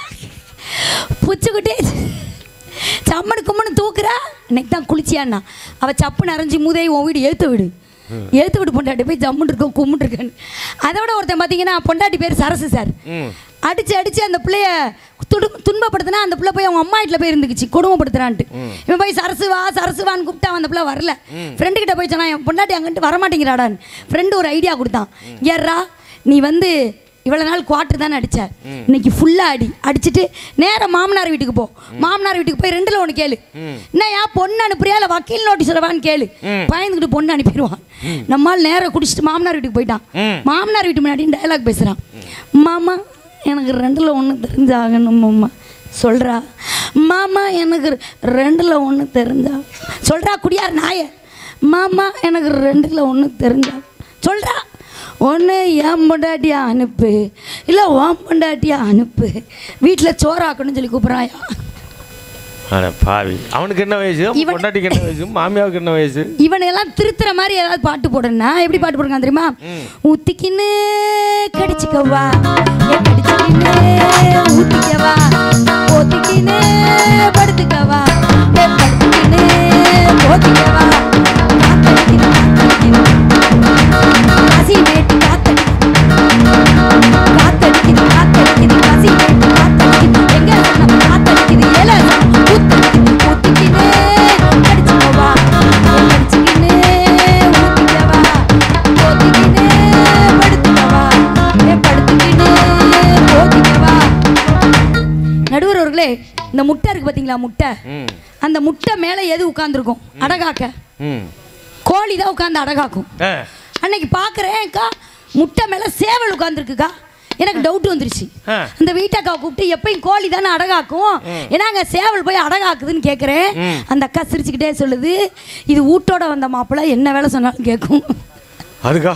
புச்சு குட்டி சம்மனு கும்மனு தூக்குறா இன்னைக்கு தான் குளிச்சியான்னா அவ சப்பு நிறைஞ்சி மூதையை உன் வீடு எழுத்து விடு எழுத்து விடு பொண்டாட்டி போய் ஜம்முன்னு இருக்கோம் கும்பிட்டு இருக்கேன்னு அதை விட ஒருத்தன் பார்த்தீங்கன்னா பொண்டாட்டி பேர் சரசு சார் ம் அடிச்சு அடிச்சு அந்த பிள்ளைய துடு துன்பப்படுத்தினா அந்த பிள்ளை போய் அவங்க அம்மா வீட்டில் போய் இருந்துக்குச்சு கொடுமைப்படுத்துறான்ட்டு இவன் போய் சரசு வா சரசு வான்னு கூப்பிட்டா அந்த பிள்ளை வரல ஃப்ரெண்டு கிட்ட போய் சொன்னா என் பொண்டாட்டி அங்கிட்டு வரமாட்டேங்கிறாடான்னு ஃப்ரெண்டு ஒரு ஐடியா கொடுத்தான் ஏறா நீ வந்து இவ்வளோ நாள் குவார்டர் தானே அடிச்ச இன்னைக்கு ஃபுல்லாக அடி அடிச்சுட்டு நேரா மாமனார் வீட்டுக்கு போ மாமனார் வீட்டுக்கு போய் ரெண்டுல ஒன்று கேளு என்னையா பொண்ணு அனுப்புறியா இல்லை வக்கீல் நோட்டீஸ் வரவான்னு கேளு பயந்துக்கிட்டு பொண்ணு அனுப்பிடுவான் நம்மால் நேரா குடிச்சிட்டு மாமனார் வீட்டுக்கு போயிட்டான் ம். மாமனார் வீட்டு முன்னாடி டயலாக் பேசுகிறான் மாமா எனக்கு ரெண்டில் ஒன்று தெரிஞ்சாகணும் மாமா சொல்கிறா மாமா எனக்கு ரெண்டில் ஒன்று தெரிஞ்சா சொல்கிறா குடியார் நாய மாமா எனக்கு ரெண்டில் ஒன்று தெரிஞ்சா சொல்கிறா ஒன்று என் பொண்டாட்டியா அனுப்பு இல்லை உன் பொண்டாட்டியா அனுப்பு வீட்டில் சோறாக்கணும்னு சொல்லி கூப்பிட்றாயா அட பாவி அவனுக்கு என்ன வயசு அவன் இவன்- பொண்டாட்டிக்கு என்ன வயசு மாமியாவுக்கு என்ன வயசு இவனையெல்லாம் திருத்துற மாதிரி ஏதாவது பாட்டு போடுனா எப்படி பாட்டு போடுங்க தெரியுமா ஊத்திக்கின்னு கடிச்சுக்கவா ஏ கடிச்சுக்கின்னு ஊத்திக்கவா போத்திக்கின்னு படுத்துக்கவா ஏ படுத்துக்கின்னு போத்திக்கவா காத்தடிக்குது, காத்தடிக்குது. பசி வேட்டு காத்தடிக்குது. காத்தடிக்குது, காத்தடிக்குது. பசி வேட்டு காத்தடிக்குது. எங்க நம்ம காத்தடிக்குது, ஏல ஊத்தடிக்குது, ஊத்திக்கின்னு கடிச்சுக்கவா ஏ கடிச்சுக்கின்னு ஊத்திக்கவா போத்திக்கின்னு படுத்துக்கவா ஏ படுத்துக்கின்னு போத்திக்கவா நடுவர் அவர்களே இந்த முட்டை இருக்கு பாத்தீங்களா முட்டை ம் அந்த முட்டை மேலே எது உட்காந்துருக்கும் அடகாக்க ம் கோழி தான் உட்காந்து அடகாக்கும் ஆ அன்னைக்கு பார்க்குறேன்க்கா முட்டை மேலே சேவல் உட்காந்துருக்குக்கா எனக்கு டவுட் வந்துருச்சு ஆ. அந்த வீட்டக்கா கூப்பிட்டு எப்பயும் கோழி தானே அடகாக்கும் ஏன்னா அங்கே சேவல் போய் அடகாக்குதுன்னு கேட்குறேன் ம். அந்த அக்கா சிரிச்சுக்கிட்டே சொல்லுது இது வீட்டோட வந்த மாப்பிள்ளை என்ன வேலை சொன்னாலும் கேட்கும் அதுக்கா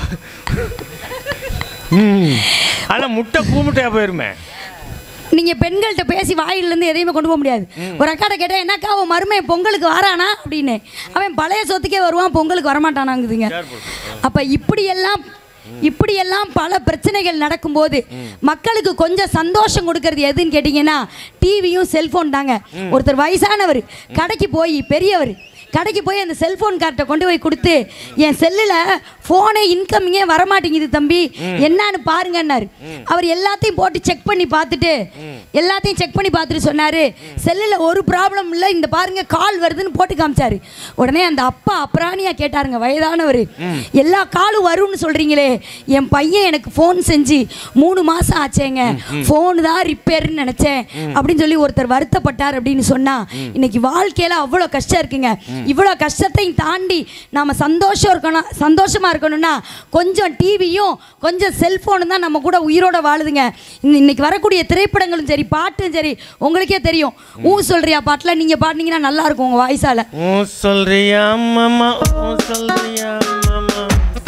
ம் ஆனால் முட்டை பூமுட்டையாக போயிருமே நீங்க பெண்கள்கிட்ட பேசி வாயிலிருந்து எதையுமே கொண்டு போக முடியாது ஒரு அக்காட்ட கேட்டா என்னக்கா அவன் மருமை பொங்கலுக்கு வரானா அப்படின்னு அவன் பழைய சொத்துக்கே வருவான் பொங்கலுக்கு வரமாட்டானாங்குதுங்க அப்ப இப்படியெல்லாம் இப்படியெல்லாம் பல பிரச்சனைகள் நடக்கும்போது மக்களுக்கு கொஞ்சம் சந்தோஷம் கொடுக்கறது எதுன்னு கேட்டிங்கன்னா டிவியும் செல்போன் தாங்க ஒருத்தர் வயசானவர் கடைக்கு போய் பெரியவர் கடைக்கு போய் அந்த செல்போன் கார்ட்டை கொண்டு போய் கொடுத்து என் செல்லில் ஃபோனே இன்கமிங்கே வரமாட்டேங்குது தம்பி என்னன்னு பாருங்கன்னாரு அவர் எல்லாத்தையும் போட்டு செக் பண்ணி பார்த்துட்டு எல்லாத்தையும் செக் பண்ணி பார்த்துட்டு சொன்னார் செல்லில் ஒரு ப்ராப்ளம் இல்லை இந்த பாருங்க கால் வருதுன்னு போட்டு காமிச்சாரு உடனே அந்த அப்பா அப்ராணியா கேட்டாருங்க வயதானவர் எல்லா காலும் வரும்னு சொல்றீங்களே என் பையன் எனக்கு ஃபோன் செஞ்சு மூணு மாசம் ஆச்சேங்க ஃபோன் தான் ரிப்பேர்னு நினைச்சேன் அப்படின்னு சொல்லி ஒருத்தர் வருத்தப்பட்டார் அப்படின்னு சொன்னா இன்னைக்கு வாழ்க்கையில அவ்வளோ கஷ்டம் இருக்குங்க இவ்வளோ கஷ்டத்தையும் தாண்டி நாம சந்தோஷம் இருக்கணும் சந்தோஷமா இருக்கணும்னா கொஞ்சம் டிவியும் கொஞ்சம் செல்போனும் தான் நம்ம கூட உயிரோட வாழுதுங்க இன்ன- இன்னைக்கு வரக்கூடிய திரைப்படங்களும் சரி பாட்டும் சரி உங்களுக்கே தெரியும் ஊ சொல்றியா பாட்டில் நீங்க பாடினீங்கன்னா நல்லா இருக்கும் உங்க வாய்ஸால ஓ சொல்றியா மாமா ஓ சொல்றியா மாமா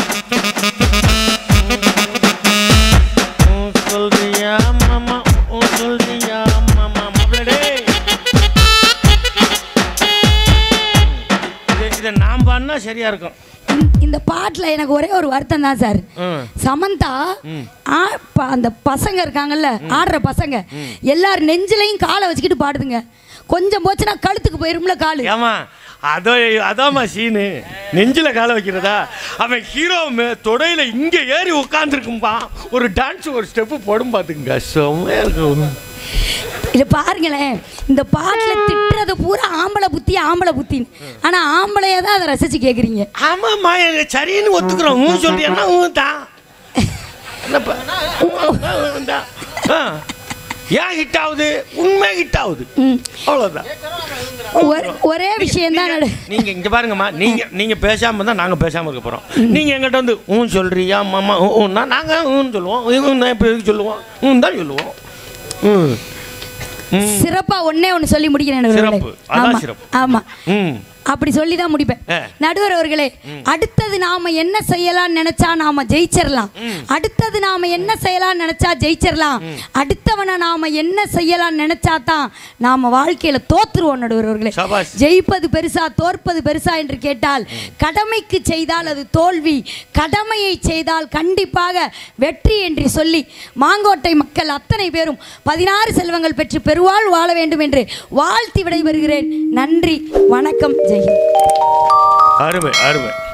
ஓ சொல்றியா மாமா ஓ சொல்றியா மாமா மாப்பிளடே இதை- இதை நான் பாடினா சரியா இருக்கும் இந்த- இந்த பாட்டில் எனக்கு ஒரே ஒரு வருத்தம் தான் சார் ம் சமந்தா ஆ- ப- அந்த பசங்க இருக்காங்கல்ல ஆடுற பசங்க எல்லார் நெஞ்சிலையும் காலை வச்சுக்கிட்டு பாடுதுங்க கொஞ்சம் போச்சுன்னா கழுத்துக்கு போயிரும்ல காலு ஏமா அதோ அதாம்மா சீனு நெஞ்சில கால வைக்கிறதா அவன் ஹீரோ தொடையில இங்க ஏறி உட்காந்துருக்கும்பா ஒரு டான்ஸ் ஒரு ஸ்டெப்பு போடும் பாத்துங்க செம்மையா இருக்கும் இது பாருங்களேன் இந்த பாட்டில் திட்டுறது பூரா ஆம்பளை புத்தி ஆம்பளை புத்தின்னு ஆனா ஆம்பளையே தான் அதை ரசிச்சு கேட்குறீங்க ஆமாம்மா எனக்கு சரின்னு ஒத்துக்கிறோம் ஊன் சொல்றியா ஊன் தான் என்னப்பா இந்தா. ஆ. ஏன் ஹிட் ஆகுது உண்மை ஹிட் ஆகுது ம். அவ்வளோதான் ஒரு- ஒரே விஷயம் தான் நடு நீங்க இங்க பாருங்கம்மா நீங்க நீங்க பேசாம தான் நாங்க பேசாம இருக்க போறோம் நீங்க எங்கிட்ட வந்து ஊன் சொல்றியா மாமா ஊன்னா நாங்க ஊன்னு சொல்லுவோம் ஊன்னா எப்படி எதுக்கு சொல்லுவோம் ஊன் தான் சொல்லுவோம் ம் ம் சிறப்பா ஒண்ணே ஒண்ணு சொல்லி முடிக்கிறேன் நடுவர்களே. சிறப்பு. அதான் ஆமா சிறப்பு. ஆமா ம் அப்படி சொல்லி தான் முடிப்பேன் ஆ. நடுவர் அவர்களே அடுத்தது நாம என்ன செய்யலாம்னு நினைச்சா நாம ஜெயிச்சிடலாம் அடுத்தது நாம என்ன செய்யலாம்னு நினைச்சா ஜெயிச்சிடலாம் அடுத்தவனை நாம என்ன செய்யலாம்னு நினைச்சா தான் நாம வாழ்க்கையில தோத்துருவோம் நடுவர் அவர்களே சபாஷ். ஜெயிப்பது பெருசா தோற்பது பெருசா என்று கேட்டால் கடமைக்கு செய்தால் அது தோல்வி கடமையை செய்தால் கண்டிப்பாக வெற்றி என்று சொல்லி மாங்கோட்டை மக்கள் அத்தனை பேரும் பதினாறு செல்வங்கள் பெற்று பெருவாழ் வாழ வேண்டும் என்று வாழ்த்தி விடைபெறுகிறேன் நன்றி வணக்கம் ஜெய் ஹிந்த். அருமை அருமை